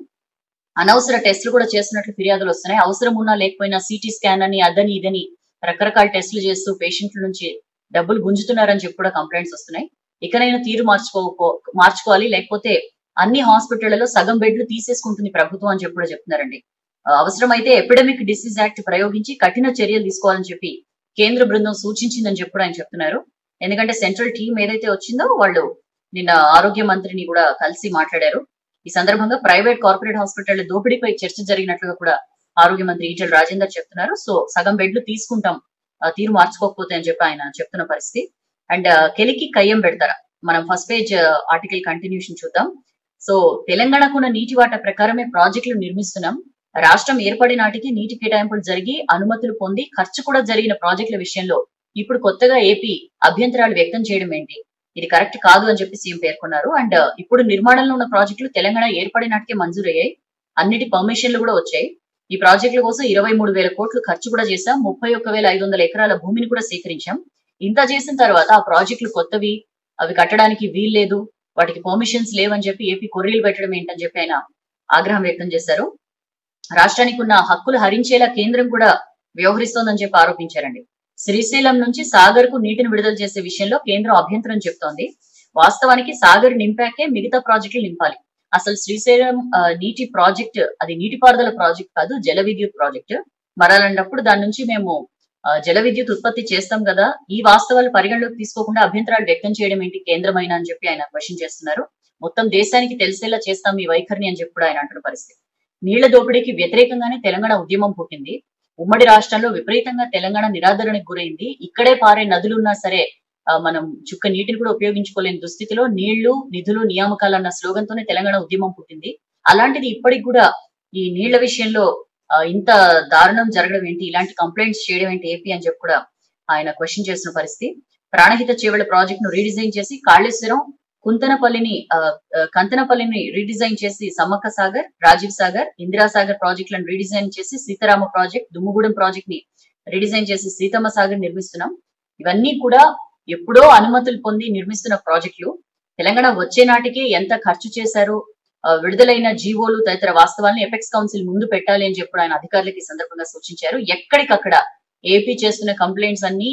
అనవసర టెస్టులు కూడా చేస్తున్నట్లు ఫిర్యాదులు వస్తున్నాయి అవసరం ఉన్నా లేకపోయినా సిటీ స్కాన్ అని అదని ఇదని రకరకాల టెస్టులు చేస్తూ పేషెంట్ల నుంచి డబ్బులు గుంజుతున్నారని చెప్పి కూడా కంప్లైంట్స్ వస్తున్నాయి ఇకనైనా తీరు మార్చుకో మార్చుకోవాలి లేకపోతే అన్ని హాస్పిటళ్లలో సగం బెడ్లు తీసేసుకుంటుంది ప్రభుత్వం అని చెప్పి కూడా చెప్తున్నారండి ఆ, అవసరమైతే ఎపిడమిక్ డిసీజ్ యాక్ట్ ప్రయోగించి కఠిన చర్యలు తీసుకోవాలని చెప్పి కేంద్ర బృందం సూచించిందని చెప్పి కూడా ఆయన చెప్తున్నారు ఎందుకంటే సెంట్రల్ టీం ఏదైతే వచ్చిందో వాళ్ళు నిన్న ఆరోగ్య మంత్రిని కూడా కలిసి మాట్లాడారు ఈ సందర్భంగా ప్రైవేట్ కార్పొరేట్ హాస్పిటల్ దోపిడీపై చర్చ జరిగినట్లుగా కూడా ఆరోగ్య మంత్రి ఈటెల రాజేందర్ చెప్తున్నారు సో సగం బెడ్లు తీసుకుంటాం ఆ, తీరు మార్చుకోకపోతే అని చెప్పి ఆయన చెప్తున్న పరిస్థితి అండ్ కెలికి కయ్యం పెడతారా మనం ఫస్ట్ పేజ్ ఆర్టికల్ కంటిన్యూషన్ చూద్దాం సో తెలంగాణకున్న నీటి వాటా ప్రకారమే ప్రాజెక్టులు నిర్మిస్తున్నాం రాష్ట్రం ఏర్పడి నాటికి నీటి కేటాయింపులు జరిగి అనుమతులు పొంది ఖర్చు కూడా జరిగిన ప్రాజెక్టుల విషయంలో ఇప్పుడు కొత్తగా ఏపీ అభ్యంతరాలు వ్యక్తం చేయడం ఏంటి ఇది కరెక్ట్ కాదు అని చెప్పి సీఎం పేర్కొన్నారు అండ్ ఇప్పుడు నిర్మాణంలో ఉన్న ప్రాజెక్టులు తెలంగాణ ఏర్పడి నాటికే మంజూరయ్యాయి అన్నిటి పర్మిషన్లు కూడా వచ్చాయి ఈ ప్రాజెక్టుల కోసం ఇరవై మూడు వేల కోట్లు ఖర్చు కూడా చేశాం ముప్పై ఒక్క వేల ఐదు వందల ఎకరాల భూమిని కూడా సేకరించాం ఇంత చేసిన తర్వాత ఆ ప్రాజెక్టులు కొత్తవి అవి కట్టడానికి వీల్లేదు వాటికి పర్మిషన్స్ లేవని చెప్పి ఏపీ కొర్రీలు పెట్టడం ఏంటని చెప్పి ఆయన ఆగ్రహం వ్యక్తం చేశారు రాష్ట్రానికి ఉన్న హక్కులు హరించేలా కేంద్రం కూడా వ్యవహరిస్తోందని చెప్పి ఆరోపించారండి శ్రీశైలం నుంచి సాగర్ కు నీటిని విడుదల చేసే విషయంలో కేంద్రం అభ్యంతరం చెప్తోంది వాస్తవానికి సాగర్ నింపాకే మిగతా ప్రాజెక్టులు నింపాలి అసలు శ్రీశైలం ఆ, నీటి ప్రాజెక్ట్ అది నీటిపారుదల ప్రాజెక్ట్ కాదు జల విద్యుత్ ప్రాజెక్ట్ మరి అలాంటప్పుడు దాని నుంచి మేము ఆ, జల విద్యుత్ ఉత్పత్తి చేస్తాం కదా ఈ వాస్తవాలు పరిగణలోకి తీసుకోకుండా అభ్యంతరాలు వ్యక్తం చేయడం ఏంటి కేంద్రమైన అని చెప్పి ఆయన క్వశ్చన్ చేస్తున్నారు మొత్తం దేశానికి తెలిసేలా చేస్తాం ఈ వైఖరిని అని చెప్పి కూడా ఆయన అంటున్న పరిస్థితి నీళ్ల దోపిడీకి వ్యతిరేకంగానే తెలంగాణ ఉద్యమం పుట్టింది ఉమ్మడి రాష్ట్రంలో విపరీతంగా తెలంగాణ నిరాదరణకు గురైంది ఇక్కడే పారే నదులున్నా సరే ఆ, మనం చుక్క నీటిని కూడా ఉపయోగించుకోలేని దుస్థితిలో నీళ్లు నిధులు నియామకాలు అన్న స్లోగన్ తోనే తెలంగాణ ఉద్యమం పుట్టింది అలాంటిది ఇప్పటికి కూడా ఈ నీళ్ల విషయంలో ఆ, ఇంత దారుణం జరగడం ఏంటి ఇలాంటి కంప్లైంట్స్ చేయడం ఏంటి ఏపీ అని చెప్పి కూడా ఆయన క్వశ్చన్ చేసిన పరిస్థితి ప్రాణహిత చేవల ప్రాజెక్ట్ ను రీడిజైన్ చేసి కాళేశ్వరం కుంతనపల్లిని ఆ, ఆ, కంతనపల్లిని రీడిజైన్ చేసి సమ్మక్క సాగర్ రాజీవ్ సాగర్ ఇందిరా సాగర్ ప్రాజెక్టులను రీడిజైన్ చేసి సీతారామ ప్రాజెక్ట్ దుమ్ముగూడెం ప్రాజెక్ట్ ని రీడిజైన్ చేసి సీతమ్మ సాగర్ నిర్మిస్తున్నాం ఇవన్నీ కూడా ఎప్పుడో అనుమతులు పొంది నిర్మిస్తున్న ప్రాజెక్టులు తెలంగాణ వచ్చే నాటికి ఎంత ఖర్చు చేశారు ఆ, విడుదలైన జీవోలు తదితర వాస్తవాలను ఎపెక్స్ కౌన్సిల్ ముందు పెట్టాలి అని చెప్పి ఆయన అధికారులకు ఈ సందర్భంగా సూచించారు ఎక్కడికక్కడ ఏపీ చేస్తున్న కంప్లైంట్స్ అన్ని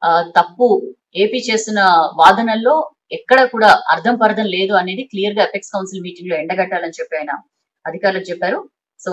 ఆ, తప్పు ఏపీ చేస్తున్న వాదనల్లో ఎక్కడ కూడా అర్థం పర్థం లేదు అనేది క్లియర్ గా ఎపెక్స్ కౌన్సిల్ మీటింగ్ లో ఎండగట్టాలని చెప్పి ఆయన అధికారులకు చెప్పారు సో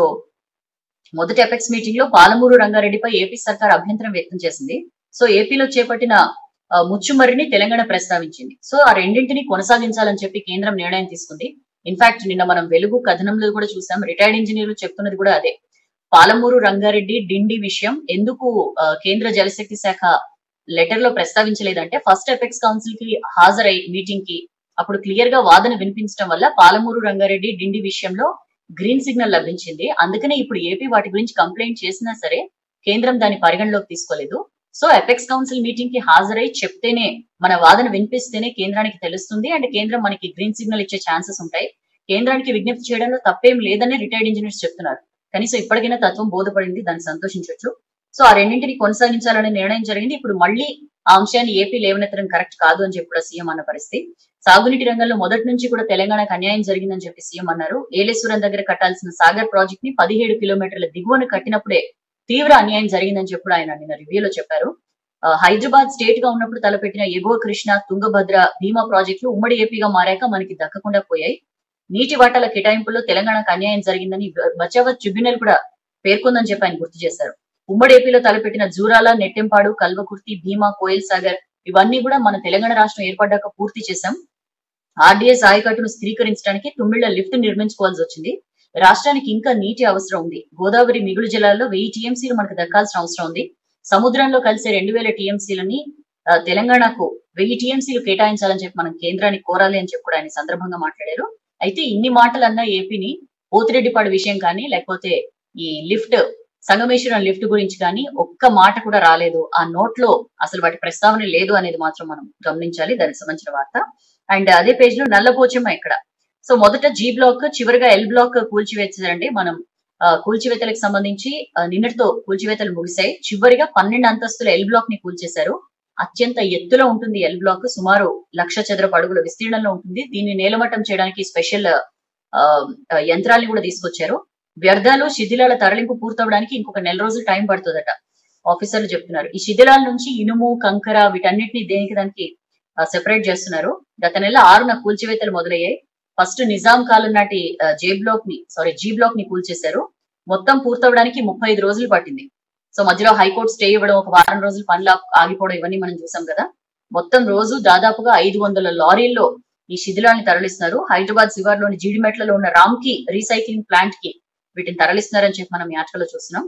మొదటి ఎపెక్స్ మీటింగ్ లో పాలమూరు రంగారెడ్డిపై ఏపీ సర్కార్ అభ్యంతరం వ్యక్తం చేసింది సో ఏపీలో చేపట్టిన ఆ, ముచ్చుమర్రిని తెలంగాణ ప్రస్తావించింది సో ఆ రెండింటిని కొనసాగించాలని చెప్పి కేంద్రం నిర్ణయం తీసుకుంది ఇన్ఫాక్ట్ నిన్న మనం వెలుగు కథనంలో కూడా చూసాం రిటైర్డ్ ఇంజనీర్లు చెప్తున్నది కూడా అదే పాలమూరు రంగారెడ్డి డిండి విషయం ఎందుకు ఆ, కేంద్ర జలశక్తి శాఖ లెటర్ లో ప్రస్తావించలేదంటే ఫస్ట్ ఎపెక్స్ కౌన్సిల్ కి హాజరై మీటింగ్ కి అప్పుడు క్లియర్ గా వాదన వినిపించడం వల్ల పాలమూరు రంగారెడ్డి డిండి విషయంలో గ్రీన్ సిగ్నల్ లభించింది అందుకనే ఇప్పుడు ఏపీ వాటి గురించి కంప్లైంట్ చేసినా సరే కేంద్రం దాని పరిగణలోకి తీసుకోలేదు సో ఎపెక్స్ కౌన్సిల్ మీటింగ్ కి హాజరై చెప్తేనే మన వాదన వినిపిస్తేనే కేంద్రానికి తెలుస్తుంది అండ్ కేంద్రం మనకి గ్రీన్ సిగ్నల్ ఇచ్చే ఛాన్సెస్ ఉంటాయి కేంద్రానికి విజ్ఞప్తి చేయడంలో తప్పేం లేదని రిటైర్డ్ ఇంజనీర్స్ చెప్తున్నారు కనీసం ఇప్పటికైనా తత్వం బోధపడింది దాన్ని సంతోషించవచ్చు సో ఆ రెండింటిని కొనసాగించాలనే నిర్ణయం జరిగింది ఇప్పుడు మళ్ళీ ఆ అంశాన్ని ఏపీ లేవనెత్తడం కరెక్ట్ కాదు అని చెప్పి కూడా సీఎం అన్న పరిస్థితి సాగునీటి రంగంలో మొదటి నుంచి కూడా తెలంగాణకు అన్యాయం జరిగిందని చెప్పి సీఎం అన్నారు ఏలేశ్వరం దగ్గర కట్టాల్సిన సాగర్ ప్రాజెక్ట్ ని పదిహేడు కిలోమీటర్ల దిగువన కట్టినప్పుడే తీవ్ర అన్యాయం జరిగిందని చెప్పి కూడా ఆయన నిన్న రివ్యూలో చెప్పారు ఆ, హైదరాబాద్ స్టేట్ గా ఉన్నప్పుడు తలపెట్టిన ఎగువ కృష్ణ తుంగభద్ర భీమా ప్రాజెక్టులు ఉమ్మడి ఏపీగా మారాక మనకి దక్కకుండా పోయాయి నీటి వాటాల కేటాయింపుల్లో తెలంగాణకు అన్యాయం జరిగిందని బ- బచావత్ ట్రిబ్యునల్ కూడా పేర్కొందని చెప్పి ఆయన గుర్తు చేశారు ఉమ్మడి ఏపీలో తలపెట్టిన జూరాల నెట్టెంపాడు కల్వకుర్తి భీమా కోయిల్ సాగర్ ఇవన్నీ కూడా మన తెలంగాణ రాష్ట్రం ఏర్పడ్డాక పూర్తి చేశాం ఆర్డీఎస్ ఆయకట్టును స్థిరీకరించడానికి తుమ్మిళ్ల లిఫ్ట్ నిర్మించుకోవాల్సి వచ్చింది రాష్ట్రానికి ఇంకా నీటి అవసరం ఉంది గోదావరి మిగులు జిల్లాల్లో వెయ్యి టీఎంసీలు మనకు దక్కాల్సిన అవసరం ఉంది సముద్రంలో కలిసే రెండు వేల టీఎంసీలని ఆ, తెలంగాణకు వెయ్యి టీఎంసీలు కేటాయించాలని చెప్పి మనం కేంద్రానికి కోరాలి అని చెప్పి కూడా ఆయన ఈ సందర్భంగా మాట్లాడారు అయితే ఇన్ని మాటలన్నా ఏపీని పోతిరెడ్డిపాడు విషయం కానీ లేకపోతే ఈ లిఫ్ట్ సంగమేశ్వరం లిఫ్ట్ గురించి కానీ ఒక్క మాట కూడా రాలేదు ఆ నోట్ లో అసలు వాటి ప్రస్తావన లేదు అనేది మాత్రం మనం గమనించాలి దానికి సంబంధించిన వార్త అండ్ అదే పేజ్ లో నల్లపోచమ్మ ఇక్కడ సో మొదట జీ బ్లాక్ చివరిగా ఎల్ బ్లాక్ కూల్చివేసారండి మనం ఆ, కూల్చివేతలకు సంబంధించి ఆ, నిన్నటితో కూల్చివేతలు ముగిశాయి చివరిగా పన్నెండు అంతస్తుల ఎల్ బ్లాక్ ని కూల్చేశారు అత్యంత ఎత్తులో ఉంటుంది ఎల్ బ్లాక్ సుమారు లక్ష చదరపు అడుగుల విస్తీర్ణంలో ఉంటుంది దీన్ని నేలమట్టం చేయడానికి స్పెషల్ ఆ, ఆ, యంత్రాల్ని కూడా తీసుకొచ్చారు వ్యర్థాలు శిథిలాల తరలింపు పూర్తవడానికి ఇంకొక నెల రోజులు టైం పడుతుందట ఆఫీసర్లు చెప్తున్నారు ఈ శిథిలాల నుంచి ఇనుము కంకర వీటన్నిటిని దేనికి దానికి సెపరేట్ చేస్తున్నారు గత నెల ఆరున కూల్చివేతలు మొదలయ్యాయి ఫస్ట్ నిజాం కాలం నాటి ఆ, జే బ్లాక్ ని సారీ జీ బ్లాక్ ని కూల్చేశారు మొత్తం పూర్తవడానికి ముప్పై ఐదు రోజులు పట్టింది సో మధ్యలో హైకోర్టు స్టే ఇవ్వడం ఒక వారం రోజులు పనులు ఆప్- ఆగిపోవడం ఇవన్నీ మనం చూసాం కదా మొత్తం రోజు దాదాపుగా ఐదు వందల లారీల్లో ఈ శిథిలాన్ని తరలిస్తున్నారు హైదరాబాద్ శివార్లోని జీడిమెట్లలో ఉన్న రామ్కి రీసైక్లింగ్ ప్లాంట్ కి వీటిని తరలిస్తున్నారని చెప్పి మనం యాత్రలో చూస్తున్నాం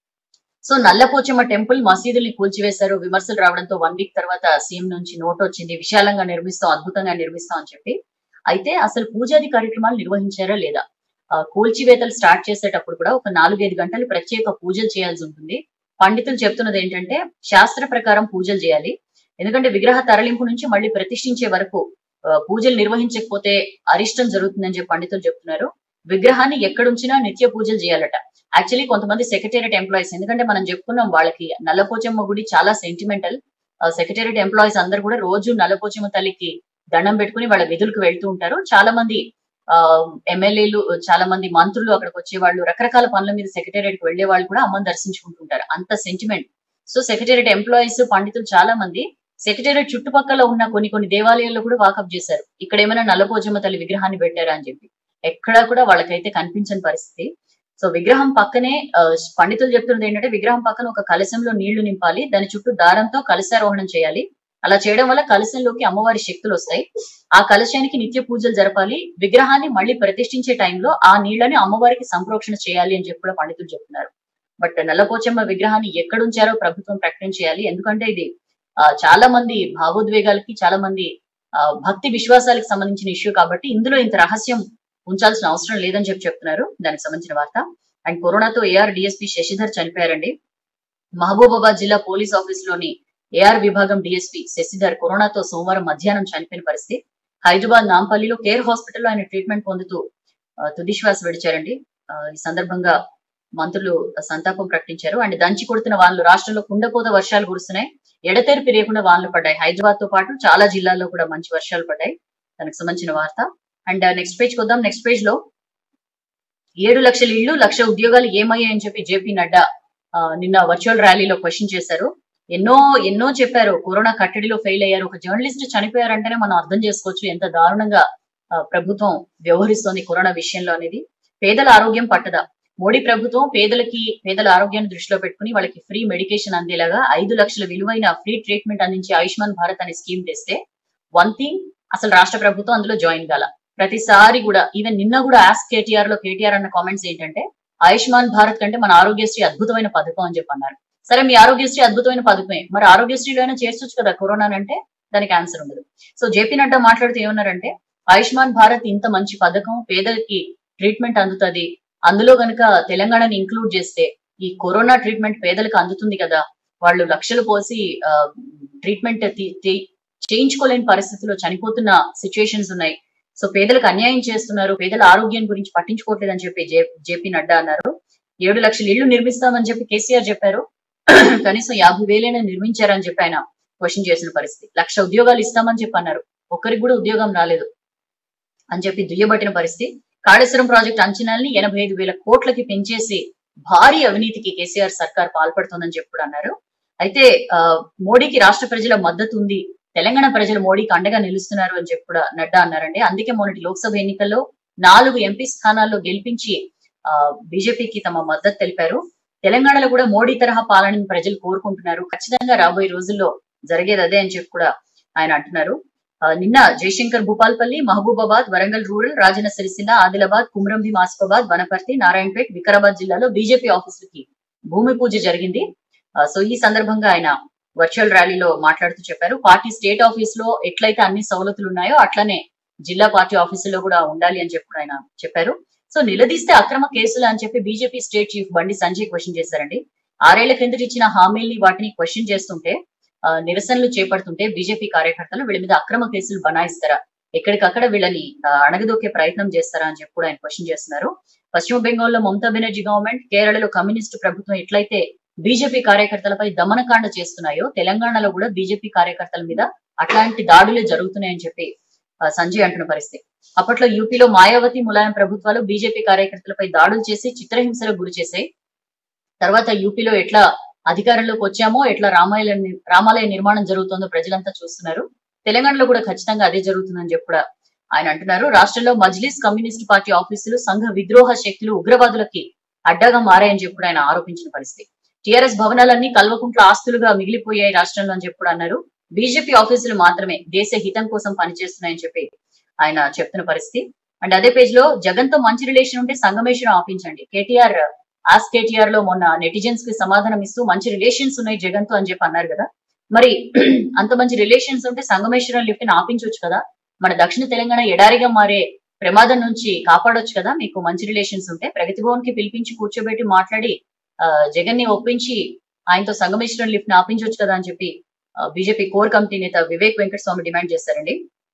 సో నల్లపోచమ్మ టెంపుల్ మసీదుల్ని కూల్చివేశారు విమర్శలు రావడంతో వన్ వీక్ తర్వాత సీఎం నుంచి నోట్ వచ్చింది విశాలంగా నిర్మిస్తాం అద్భుతంగా నిర్మిస్తాం అని చెప్పి అయితే అసలు పూజాది కార్యక్రమాలు నిర్వహించారా లేదా ఆ, కూల్చివేతలు స్టార్ట్ చేసేటప్పుడు కూడా ఒక నాలుగైదు గంటలు ప్రత్యేక పూజలు చేయాల్సి ఉంటుంది పండితులు చెప్తున్నది ఏంటంటే శాస్త్ర ప్రకారం పూజలు చేయాలి ఎందుకంటే విగ్రహ తరలింపు నుంచి మళ్ళీ ప్రతిష్ఠించే వరకు ఆ, పూజలు నిర్వహించకపోతే అరిష్టం జరుగుతుందని చెప్పి పండితులు చెప్తున్నారు విగ్రహాన్ని ఎక్కడుంచినా నిత్య పూజలు చేయాలట యాక్చువల్లీ కొంతమంది సెక్రటేరియట్ ఎంప్లాయీస్ ఎందుకంటే మనం చెప్పుకున్నాం వాళ్ళకి నల్లపోచమ్మ గుడి చాలా సెంటిమెంటల్ సెక్రటేరియట్ ఎంప్లాయీస్ అందరు కూడా రోజు నల్లపోచమ్మ తల్లికి దండం పెట్టుకుని వాళ్ళ విధులకు వెళ్తూ ఉంటారు చాలా మంది ఎమ్మెల్యేలు చాలా మంది మంత్రులు అక్కడికి వచ్చేవాళ్ళు రకరకాల పనుల మీద సెక్రటేరియట్ కి వెళ్లే వాళ్ళు కూడా అమ్మని దర్శించుకుంటుంటారు అంత సెంటిమెంట్ సో సెక్రటేరియట్ ఎంప్లాయీస్ పండితులు చాలా మంది సెక్రటేరియట్ చుట్టుపక్కల ఉన్న కొన్ని కొన్ని దేవాలయాల్లో కూడా వాకప్ చేశారు ఇక్కడ ఏమైనా నల్లపోచమ్మ తల్లి విగ్రహాన్ని పెట్టారా అని చెప్పి ఎక్కడా కూడా వాళ్ళకైతే కనిపించని పరిస్థితి సో విగ్రహం పక్కనే ఆ, పండితులు చెప్తున్నది ఏంటంటే విగ్రహం పక్కన ఒక కలశంలో నీళ్లు నింపాలి దాని చుట్టూ దారంతో కలశారోహణం చేయాలి అలా చేయడం వల్ల కలశంలోకి అమ్మవారి శక్తులు వస్తాయి ఆ కలశానికి నిత్య పూజలు జరపాలి విగ్రహాన్ని మళ్ళీ ప్రతిష్ఠించే టైంలో ఆ నీళ్లని అమ్మవారికి సంప్రోక్షణ చేయాలి అని చెప్పి కూడా పండితులు చెప్తున్నారు బట్ నల్లపోచమ్మ విగ్రహాన్ని ఎక్కడుంచారో ప్రభుత్వం ప్రకటన చేయాలి ఎందుకంటే ఇది ఆ, చాలా మంది భావోద్వేగాలకి చాలా మంది ఆ, భక్తి విశ్వాసాలకు సంబంధించిన ఇష్యూ కాబట్టి ఇందులో ఇంత రహస్యం ఉంచాల్సిన అవసరం లేదని చెప్పి చెప్తున్నారు దానికి సంబంధించిన వార్త అండ్ కరోనాతో ఏఆర్ డిఎస్పీ శశిధర్ చనిపోయారండి మహబూబాబాద్ జిల్లా పోలీస్ ఆఫీస్ లోని ఏఆర్ విభాగం డిఎస్పీ శశిధర్ కరోనాతో సోమవారం మధ్యాహ్నం చనిపోయిన పరిస్థితి హైదరాబాద్ నాంపల్లిలో కేర్ హాస్పిటల్లో ఆయన ట్రీట్మెంట్ పొందుతూ ఆ, తుది శ్వాస విడిచారండి ఆ, ఈ సందర్భంగా మంత్రులు సంతాపం ప్రకటించారు అండ్ దంచి కొడుతున్న వాళ్ళు రాష్ట్రంలో కుండపోత వర్షాలు కురుస్తున్నాయి ఎడతెరిపి లేకుండా వానలు పడ్డాయి హైదరాబాద్ తో పాటు చాలా జిల్లాల్లో కూడా మంచి వర్షాలు పడ్డాయి దానికి సంబంధించిన వార్త అండ్ నెక్స్ట్ పేజ్ వద్దాం నెక్స్ట్ పేజ్ లో ఏడు లక్షల ఇళ్లు లక్ష ఉద్యోగాలు ఏమయ్యాయని చెప్పి జేపీ నడ్డా ఆ, నిన్న వర్చువల్ ర్యాలీలో క్వశ్చన్ చేశారు ఎన్నో ఎన్నో చెప్పారు కరోనా కట్టడిలో ఫెయిల్ అయ్యారు ఒక జర్నలిస్ట్ చనిపోయారంటేనే మనం అర్థం చేసుకోవచ్చు ఎంత దారుణంగా ఆ, ప్రభుత్వం వ్యవహరిస్తోంది కరోనా విషయంలో అనేది పేదల ఆరోగ్యం పట్టదా మోడీ ప్రభుత్వం పేదలకి పేదల ఆరోగ్యాన్ని దృష్టిలో పెట్టుకుని వాళ్ళకి ఫ్రీ మెడికేషన్ అందేలాగా ఐదు లక్షల విలువైన ఫ్రీ ట్రీట్మెంట్ అందించే ఆయుష్మాన్ భారత్ అనే స్కీమ్ తెస్తే వన్ థింగ్ అసలు రాష్ట్ర ప్రభుత్వం అందులో జాయిన్ కాల ప్రతిసారి కూడా ఈవెన్ నిన్న కూడా ఆస్ కేటీఆర్ లో కేటీఆర్ అన్న కామెంట్స్ ఏంటంటే ఆయుష్మాన్ భారత్ కంటే మన ఆరోగ్యశ్రీ అద్భుతమైన పథకం అని చెప్పి అన్నారు సరే మీ ఆరోగ్యశ్రీ అద్భుతమైన పథకమే మరి ఆరోగ్యశ్రీలో అయినా చేర్చొచ్చు కదా కరోనా అంటే దానికి ఆన్సర్ ఉండదు సో జేపీ నడ్డా మాట్లాడుతూ ఏమన్నారంటే ఆయుష్మాన్ భారత్ ఇంత మంచి పథకం పేదలకి ట్రీట్మెంట్ అందుతుంది అందులో గనుక తెలంగాణని ఇంక్లూడ్ చేస్తే ఈ కరోనా ట్రీట్మెంట్ పేదలకు అందుతుంది కదా వాళ్ళు లక్షలు పోసి ట్రీట్మెంట్ చేయించుకోలేని పరిస్థితిలో చనిపోతున్న సిచ్యుయేషన్స్ ఉన్నాయి సో పేదలకు అన్యాయం చేస్తున్నారు పేదల ఆరోగ్యం గురించి పట్టించుకోవట్లేదని చెప్పి జే- జేపీ నడ్డా అన్నారు ఏడు లక్షల ఇళ్లు నిర్మిస్తామని చెప్పి కేసీఆర్ చెప్పారు కనీసం యాభై వేలైనా నిర్మించారని చెప్పి ఆయన క్వశ్చన్ చేసిన పరిస్థితి లక్ష ఉద్యోగాలు ఇస్తామని చెప్పి అన్నారు ఒక్కరికి కూడా ఉద్యోగం రాలేదు అని చెప్పి దుయ్యబట్టిన పరిస్థితి కాళేశ్వరం ప్రాజెక్ట్ అంచనాల్ని ఎనభై ఐదు వేల కోట్లకి పెంచేసి భారీ అవినీతికి కేసీఆర్ సర్కార్ పాల్పడుతోందని చెప్పి కూడా అన్నారు అయితే ఆ, మోడీకి రాష్ట్ర ప్రజల మద్దతు ఉంది తెలంగాణ ప్రజలు మోడీకి అండగా నిలుస్తున్నారు అని చెప్పి కూడా నడ్డా అన్నారండి అందుకే మొన్నటి లోక్సభ ఎన్నికల్లో నాలుగు ఎంపీ స్థానాల్లో గెలిపించి ఆ బీజేపీకి తమ మద్దతు తెలిపారు తెలంగాణలో కూడా మోడీ తరహా పాలనని ప్రజలు కోరుకుంటున్నారు ఖచ్చితంగా రాబోయే రోజుల్లో జరిగేది అదే అని చెప్పి కూడా ఆయన అంటున్నారు ఆ, నిన్న జయశంకర్ భూపాల్పల్లి మహబూబాబాద్ వరంగల్ రూరల్ రాజన్న సిరిసిల్ల ఆదిలాబాద్ కుమ్రంభీం ఆసిఫాబాద్ వనపర్తి నారాయణపేట్ వికారాబాద్ జిల్లాలో బీజేపీ ఆఫీసులకి భూమి పూజ జరిగింది ఆ, సో ఈ సందర్భంగా ఆయన వర్చువల్ ర్యాలీలో మాట్లాడుతూ చెప్పారు పార్టీ స్టేట్ ఆఫీస్ లో ఎట్లయితే అన్ని సవలతులు ఉన్నాయో అట్లనే జిల్లా పార్టీ ఆఫీసుల్లో కూడా ఉండాలి అని చెప్పి కూడా ఆయన చెప్పారు సో నిలదీస్తే అక్రమ కేసులు అని చెప్పి BJP state chief Bandi Sanjay question చేశారండి ఆరేళ్ల క్రిందట ఇచ్చిన హామీల్ని వాటిని క్వశ్చన్ చేస్తుంటే ఆ, నిరసనలు చేపడుతుంటే బీజేపీ కార్యకర్తలు వీళ్ళ మీద అక్రమ కేసులు బనాయిస్తారా ఎక్కడికక్కడ వీళ్ళని ఆ, అణగదొక్కే ప్రయత్నం చేస్తారా అని చెప్పి కూడా ఆయన క్వశ్చన్ చేస్తున్నారు పశ్చిమ బెంగాల్లో మమతా బెనర్జీ గవర్నమెంట్ కేరళలో కమ్యూనిస్టు ప్రభుత్వం ఎట్లయితే బీజేపీ కార్యకర్తలపై దమనకాండ చేస్తున్నాయో తెలంగాణలో కూడా బీజేపీ కార్యకర్తల మీద అట్లాంటి దాడులే జరుగుతున్నాయని చెప్పి ఆ, సంజయ్ అంటున్న పరిస్థితి అప్పట్లో యూపీలో మాయావతి ములాయం ప్రభుత్వాలు బీజేపీ కార్యకర్తలపై దాడులు చేసి చిత్రహింసలకు గురి చేశాయి తర్వాత యూపీలో ఎట్లా అధికారంలోకి వచ్చామో ఎట్లా రామాలయ రామాలయ నిర్మాణం జరుగుతుందో ప్రజలంతా చూస్తున్నారు తెలంగాణలో కూడా ఖచ్చితంగా అదే జరుగుతుందని చెప్పి కూడా ఆయన అంటున్నారు రాష్ట్రంలో మజ్లిస్ కమ్యూనిస్ట్ పార్టీ ఆఫీసులు సంఘ విద్రోహ శక్తులు ఉగ్రవాదులకి అడ్డాగా మారాయని చెప్పి కూడా ఆయన ఆరోపించిన పరిస్థితి టిఆర్ఎస్ భవనాలన్నీ కల్వకుంట్ల ఆస్తులుగా మిగిలిపోయాయి రాష్ట్రంలో అని చెప్పి కూడా అన్నారు బీజేపీ ఆఫీసులు మాత్రమే దేశ హితం కోసం పనిచేస్తున్నాయని చెప్పి ఆయన చెప్తున్న పరిస్థితి అండ్ అదే పేజ్ లో జగన్ తో మంచి రిలేషన్ ఉంటే సంగమేశ్వరం ఆపించండి కేటీఆర్ ఆస్ కేటీఆర్ లో మొన్న నెటిజన్స్ కి సమాధానం ఇస్తూ మంచి రిలేషన్స్ ఉన్నాయి జగన్ తో అని చెప్పి అన్నారు కదా మరి అంత మంచి రిలేషన్స్ ఉంటే సంగమేశ్వరం లిఫ్ట్ ని ఆపించవచ్చు కదా మన దక్షిణ తెలంగాణ ఎడారిగా మారే ప్రమాదం నుంచి కాపాడొచ్చు కదా మీకు మంచి రిలేషన్స్ ఉంటే ప్రగతి భవన్ కి పిలిపించి కూర్చోబెట్టి మాట్లాడి ఆ, జగన్ ని ఒప్పించి ఆయనతో సంగమేశ్వరం లిఫ్ట్ ని ఆపించవచ్చు కదా అని చెప్పి బీజేపీ కోర్ కమిటీ నేత వివేక్ వెంకటస్వామి డిమాండ్ చేశారండి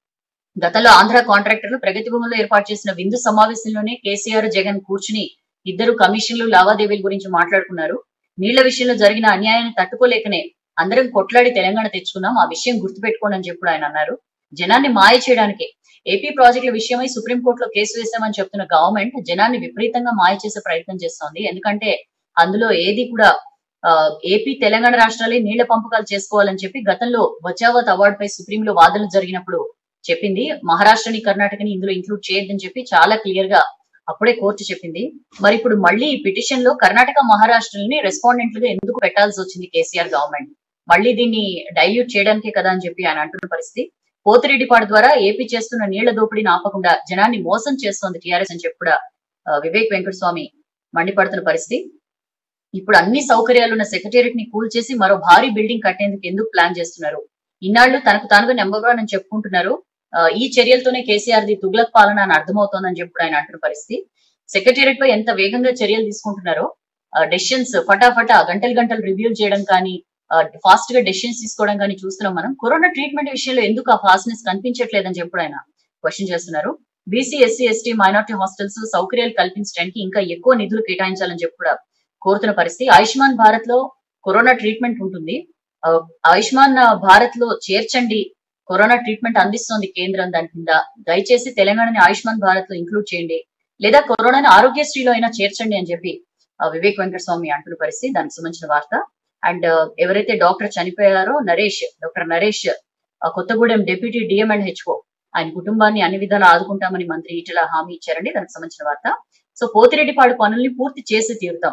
గతంలో ఆంధ్ర కాంట్రాక్టర్లు ప్రగతి భవన్లో ఏర్పాటు చేసిన విందు సమావేశంలోనే కేసీఆర్ జగన్ కూర్చుని ఇద్దరు కమిషన్లు లావాదేవీల గురించి మాట్లాడుకున్నారు నీళ్ల విషయంలో జరిగిన అన్యాయాన్ని తట్టుకోలేకనే అందరం కొట్లాడి తెలంగాణ తెచ్చుకున్నాం ఆ విషయం గుర్తుపెట్టుకోండి అని చెప్పి ఆయన అన్నారు జనాన్ని మాయ చేయడానికి ఏపీ ప్రాజెక్టుల విషయమై సుప్రీంకోర్టులో కేసు వేశామని చెప్తున్న గవర్నమెంట్ జనాన్ని విపరీతంగా మాయ చేసే ప్రయత్నం చేస్తోంది ఎందుకంటే అందులో ఏది కూడా ఆ, ఏపీ తెలంగాణ రాష్ట్రాలే నీళ్ల పంపకాలు చేసుకోవాలని చెప్పి గతంలో బచావత్ అవార్డు పై సుప్రీంలో వాదనలు జరిగినప్పుడు చెప్పింది మహారాష్ట్రని కర్ణాటకని ఇందులో ఇంక్లూడ్ చేయొద్దని చెప్పి చాలా క్లియర్ గా అప్పుడే కోర్టు చెప్పింది మరి ఇప్పుడు మళ్ళీ ఈ పిటిషన్ లో కర్ణాటక మహారాష్ట్రని రెస్పాండెంట్లుగా ఎందుకు పెట్టాల్సి వచ్చింది కేసీఆర్ గవర్నమెంట్ మళ్ళీ దీన్ని డైల్యూట్ చేయడానికే కదా అని చెప్పి ఆయన అంటున్న పరిస్థితి పోతిరెడ్డిపాడు ద్వారా ఏపీ చేస్తున్న నీళ్ల దోపిడీని ఆపకుండా జనాన్ని మోసం చేస్తోంది టీఆర్ఎస్ అని చెప్పి కూడా ఆ, వివేక్ వెంకటస్వామి మండిపడుతున్న పరిస్థితి ఇప్పుడు అన్ని సౌకర్యాలు ఉన్న సెక్రటేరియట్ ని కూల్ చేసి మరో భారీ బిల్డింగ్ కట్టేందుకు ఎందుకు ప్లాన్ చేస్తున్నారు ఇన్నాళ్లు తనకు తానుగా నెంబర్ వన్ అని చెప్పుకుంటున్నారు ఆ, ఈ చర్యలతోనే కేసీఆర్ ది తుగ్లక్ పాలన అని అర్థమవుతోందని చెప్పి కూడా ఆయన అంటున్న పరిస్థితి సెక్రటేరియట్ పై ఎంత వేగంగా చర్యలు తీసుకుంటున్నారో డెసిషన్స్ ఫటాఫటా గంటలు గంటలు రివ్యూ చేయడం కానీ ఫాస్ట్ గా డెసిషన్స్ తీసుకోవడం కానీ చూస్తున్నాం మనం కరోనా ట్రీట్మెంట్ విషయంలో ఎందుకు ఆ ఫాస్ట్నెస్ కనిపించట్లేదని చెప్పి కూడా ఆయన క్వశ్చన్ చేస్తున్నారు BC SC ST minority hostels సౌకర్యాలు కల్పించడానికి ఇంకా ఎక్కువ నిధులు కేటాయించాలని చెప్పి కూడా కోరుతున్న పరిస్థితి ఆయుష్మాన్ భారత్ లో కరోనా ట్రీట్మెంట్ ఉంటుంది ఆ, ఆయుష్మాన్ భారత్ లో చేర్చండి కరోనా ట్రీట్మెంట్ అందిస్తోంది కేంద్రం దాని కింద దయచేసి తెలంగాణని ఆయుష్మాన్ భారత్ లో ఇంక్లూడ్ చేయండి లేదా కరోనాని ఆరోగ్యశ్రీలో అయినా చేర్చండి అని చెప్పి ఆ, వివేక్ వెంకటస్వామి అంటున్న పరిస్థితి దానికి సంబంధించిన వార్త అండ్ ఎవరైతే డాక్టర్ చనిపోయారో నరేష్ డాక్టర్ నరేష్ ఆ, Kothagudem deputy DM and HO ఆయన కుటుంబాన్ని అన్ని విధాలా ఆదుకుంటామని మంత్రి ఈటల హామీ ఇచ్చారండి దానికి సంబంధించిన వార్త సో పోతిరెడ్డిపాడు పనుల్ని పూర్తి చేసి తీరుతాం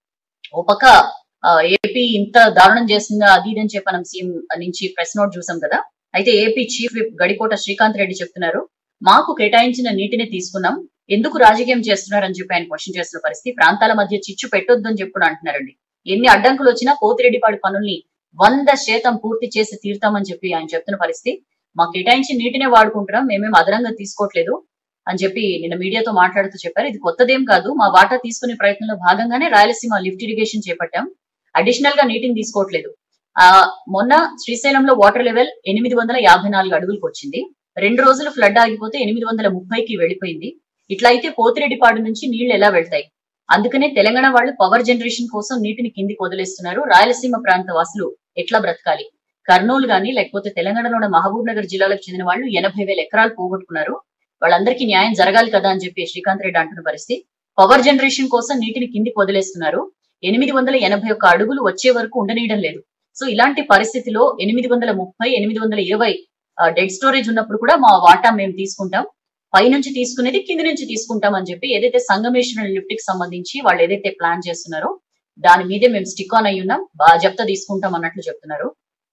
ఓ పక్క ఆ, ఏపీ ఇంత దారుణం చేస్తుందా అది ఇది అని చెప్పి మనం సీఎం నుంచి ప్రెస్ నోట్ చూసాం కదా అయితే AP chief whip Gadikota Srikanth Reddy చెప్తున్నారు మాకు కేటాయించిన నీటిని తీసుకున్నాం ఎందుకు రాజకీయం చేస్తున్నారని చెప్పి ఆయన క్వశ్చన్ చేస్తున్న పరిస్థితి ప్రాంతాల మధ్య చిచ్చు పెట్టొద్దని చెప్పి కూడా అంటున్నారండి ఎన్ని అడ్డంకులు వచ్చినా పోతిరెడ్డిపాడు పనుల్ని వంద శాతం పూర్తి చేసి తీరుతామని చెప్పి ఆయన చెప్తున్న పరిస్థితి మాకు కేటాయించి నీటినే వాడుకుంటున్నాం మేమేం అదనంగా తీసుకోవట్లేదు అని చెప్పి నిన్న మీడియాతో మాట్లాడుతూ చెప్పారు ఇది కొత్తదేం కాదు మా వాటా తీసుకునే ప్రయత్నంలో భాగంగానే రాయలసీమ లిఫ్ట్ ఇరిగేషన్ చేపట్టాం అడిషనల్ గా నీటిని తీసుకోవట్లేదు ఆ మొన్న శ్రీశైలంలో వాటర్ లెవెల్ ఎనిమిది వందల యాభై నాలుగు అడుగులకు వచ్చింది రెండు రోజులు ఫ్లడ్ ఆగిపోతే ఎనిమిది వందల ముప్పైకి వెళ్ళిపోయింది ఇట్లా అయితే పోతిరెడ్డిపాడు నుంచి నీళ్లు ఎలా వెళ్తాయి అందుకనే తెలంగాణ వాళ్ళు పవర్ జనరేషన్ కోసం నీటిని కిందికి వదిలేస్తున్నారు రాయలసీమ ప్రాంత వాసులు ఎట్లా బ్రతకాలి కర్నూలు గాని లేకపోతే తెలంగాణలోని మహబూబ్ నగర్ జిల్లాలకు చెందిన వాళ్ళు ఎనభై వేల ఎకరాలు పోగొట్టుకున్నారు వాళ్ళందరికీ న్యాయం జరగాలి కదా అని చెప్పి శ్రీకాంత్ రెడ్డి అంటున్న పరిస్థితి పవర్ జనరేషన్ కోసం నీటిని కిందికి వదిలేస్తున్నారు ఎనిమిది వందల ఎనభై ఒక్క అడుగులు వచ్చే వరకు ఉండనీయడం లేదు సో ఇలాంటి పరిస్థితిలో ఎనిమిది వందల ముప్పై ఎనిమిది వందల ఇరవై డెడ్ స్టోరేజ్ ఉన్నప్పుడు కూడా మా వాటా మేము తీసుకుంటాం పై నుంచి తీసుకునేది కింది నుంచి తీసుకుంటాం అని చెప్పి ఏదైతే సంగమేశ్వరం లిఫ్ట్ కి సంబంధించి వాళ్ళు ఏదైతే ప్లాన్ చేస్తున్నారో దాని మీదే మేము స్టిక్ ఆన్ అయి ఉన్నాం బాధ్యత తీసుకుంటాం అన్నట్లు చెప్తున్నారు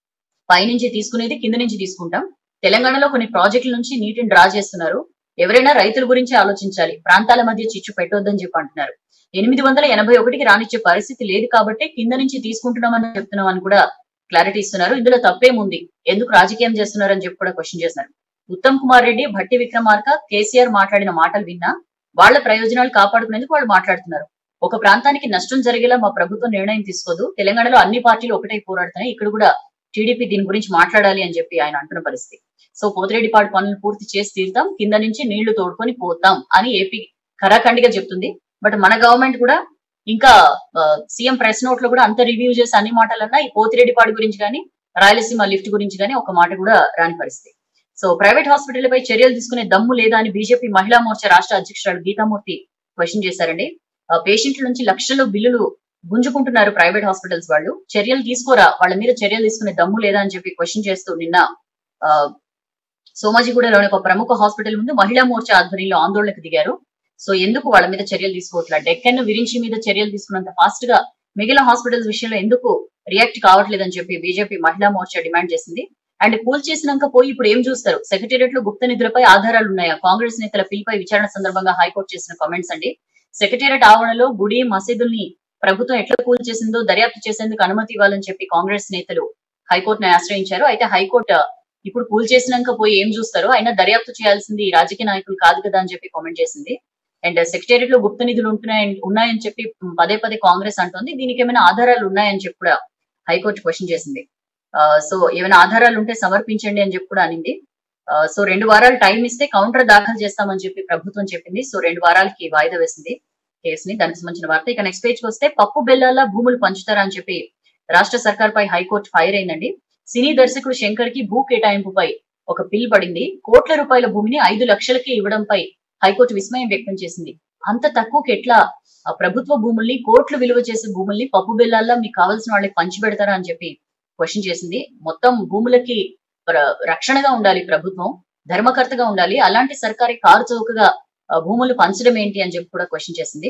పైనుంచి తీసుకునేది కింద నుంచి తీసుకుంటాం తెలంగాణలో కొన్ని ప్రాజెక్టుల నుంచి నీటిని డ్రా చేస్తున్నారు ఎవరైనా రైతుల గురించి ఆలోచించాలి ప్రాంతాల మధ్య చిచ్చు పెట్టొద్దని చెప్పి అంటున్నారు ఎనిమిది వందల ఎనభై ఒకటికి రానిచ్చే పరిస్థితి లేదు కాబట్టి కింద నుంచి తీసుకుంటున్నామని చెప్తున్నాం అని కూడా క్లారిటీ ఇస్తున్నారు ఇందులో తప్పేముంది ఎందుకు రాజకీయం చేస్తున్నారని చెప్పి కూడా క్వశ్చన్ చేస్తున్నారు ఉత్తమ్ కుమార్ రెడ్డి భట్టి విక్రమార్క కేసీఆర్ మాట్లాడిన మాటలు విన్నా వాళ్ళ ప్రయోజనాలు కాపాడుకునేందుకు వాళ్ళు మాట్లాడుతున్నారు ఒక ప్రాంతానికి నష్టం జరిగేలా మా ప్రభుత్వం నిర్ణయం తీసుకోదు తెలంగాణలో అన్ని పార్టీలు ఒకటై పోరాడుతున్నాయి ఇక్కడ కూడా టీడీపీ దీని గురించి మాట్లాడాలి అని చెప్పి ఆయన అంటున్న పరిస్థితి సో పోతిరెడ్డిపాడు పనులు పూర్తి చేసి తీరుతాం కింద నుంచి నీళ్లు తోడుకొని పోతాం అని ఏపీ ఖరాఖండిగా చెప్తుంది బట్ మన గవర్నమెంట్ కూడా ఇంకా సీఎం ప్రెస్ నోట్ లో కూడా అంత రివ్యూ చేసి అన్ని మాటలన్నా ఈ పోతిరెడ్డిపాడు గురించి కానీ రాయలసీమ లిఫ్ట్ గురించి కానీ ఒక మాట కూడా రాని పరిస్థితి సో ప్రైవేట్ హాస్పిటల్ పై చర్యలు తీసుకునే దమ్ము లేదా అని బీజేపీ మహిళా మోర్చా రాష్ట్ర అధ్యక్షురాలు గీతామూర్తి క్వశ్చన్ చేశారండి పేషెంట్ల నుంచి లక్షలు బిల్లులు గుంజుకుంటున్నారు ప్రైవేట్ హాస్పిటల్స్ వాళ్ళు చర్యలు తీసుకోరా వాళ్ళ మీద చర్యలు తీసుకునే దమ్ము లేదా అని చెప్పి క్వశ్చన్ చేస్తూ నిన్న ఆ, సోమాజిగూడలోని ఒక ప్రముఖ హాస్పిటల్ ముందు మహిళా మోర్చా ఆధ్వర్యంలో ఆందోళనకు దిగారు సో ఎందుకు వాళ్ళ మీద చర్యలు తీసుకోవట్లేదు డెక్కన్ విరించి మీద చర్యలు తీసుకున్నంత ఫాస్ట్ గా మిగిలిన హాస్పిటల్స్ విషయంలో ఎందుకు రియాక్ట్ కావట్లేదని చెప్పి బీజేపీ మహిళా మోర్చా డిమాండ్ చేసింది అండ్ కూల్ చేసినాక పోయి ఇప్పుడు ఏం చూస్తారు సెక్రటేరియట్ లో గుప్త నిధులపై ఆధారాలు ఉన్నాయా కాంగ్రెస్ నేతల పిల్పై విచారణ సందర్భంగా హైకోర్టు చేసిన కామెంట్స్ అండి సెక్రటేరియట్ ఆవరణలో గుడి మసీదుల్ని ప్రభుత్వం ఎట్లా కూల్ చేసిందో దర్యాప్తు చేసేందుకు అనుమతి ఇవ్వాలని చెప్పి కాంగ్రెస్ నేతలు హైకోర్టును ఆశ్రయించారు అయితే హైకోర్టు ఇప్పుడు కూల్ చేసినాక పోయి ఏం చూస్తారు అయినా దర్యాప్తు చేయాల్సింది ఈ రాజకీయ నాయకులు కాదు కదా అని చెప్పి కామెంట్ చేసింది అండ్ సెక్రటేరియట్ లో గుప్త నిధులు ఉంటున్నాయని ఉన్నాయని చెప్పి పదే పదే కాంగ్రెస్ అంటుంది దీనికి ఏమైనా ఆధారాలు ఉన్నాయని చెప్పి కూడా హైకోర్టు క్వశ్చన్ చేసింది సో ఏమైనా ఆధారాలు ఉంటే సమర్పించండి అని చెప్పి కూడా అనింది సో రెండు వారాలు టైం ఇస్తే కౌంటర్ దాఖలు చేస్తామని చెప్పి ప్రభుత్వం చెప్పింది సో రెండు వారాలకి వాయిదా వేసింది కేసుని దానికి సంబంధించిన వార్త ఇక నెక్స్ట్ పేజ్ కి వస్తే పప్పు బెల్లాల భూములు పంచుతారా అని చెప్పి రాష్ట్ర సర్కార్ పై హైకోర్టు ఫైర్ అయిందండి సినీ దర్శకుడు శంకర్ కి భూ కేటాయింపుపై ఒక బిల్ పడింది కోట్ల రూపాయల భూమిని ఐదు లక్షలకి ఇవ్వడంపై హైకోర్టు విస్మయం వ్యక్తం చేసింది అంత తక్కువకి ఎట్లా ఆ ప్రభుత్వ భూముల్ని కోట్లు విలువ చేసే భూముల్ని పప్పు బెల్లాల్లో మీకు కావాల్సిన వాళ్ళకి పంచి పెడతారా అని చెప్పి క్వశ్చన్ చేసింది మొత్తం భూములకి ప్ర- రక్షణగా ఉండాలి ప్రభుత్వం ధర్మకర్తగా ఉండాలి అలాంటి సర్కారీ కారు చౌకగా ఆ, భూములు పంచడం ఏంటి అని చెప్పి కూడా క్వశ్చన్ చేసింది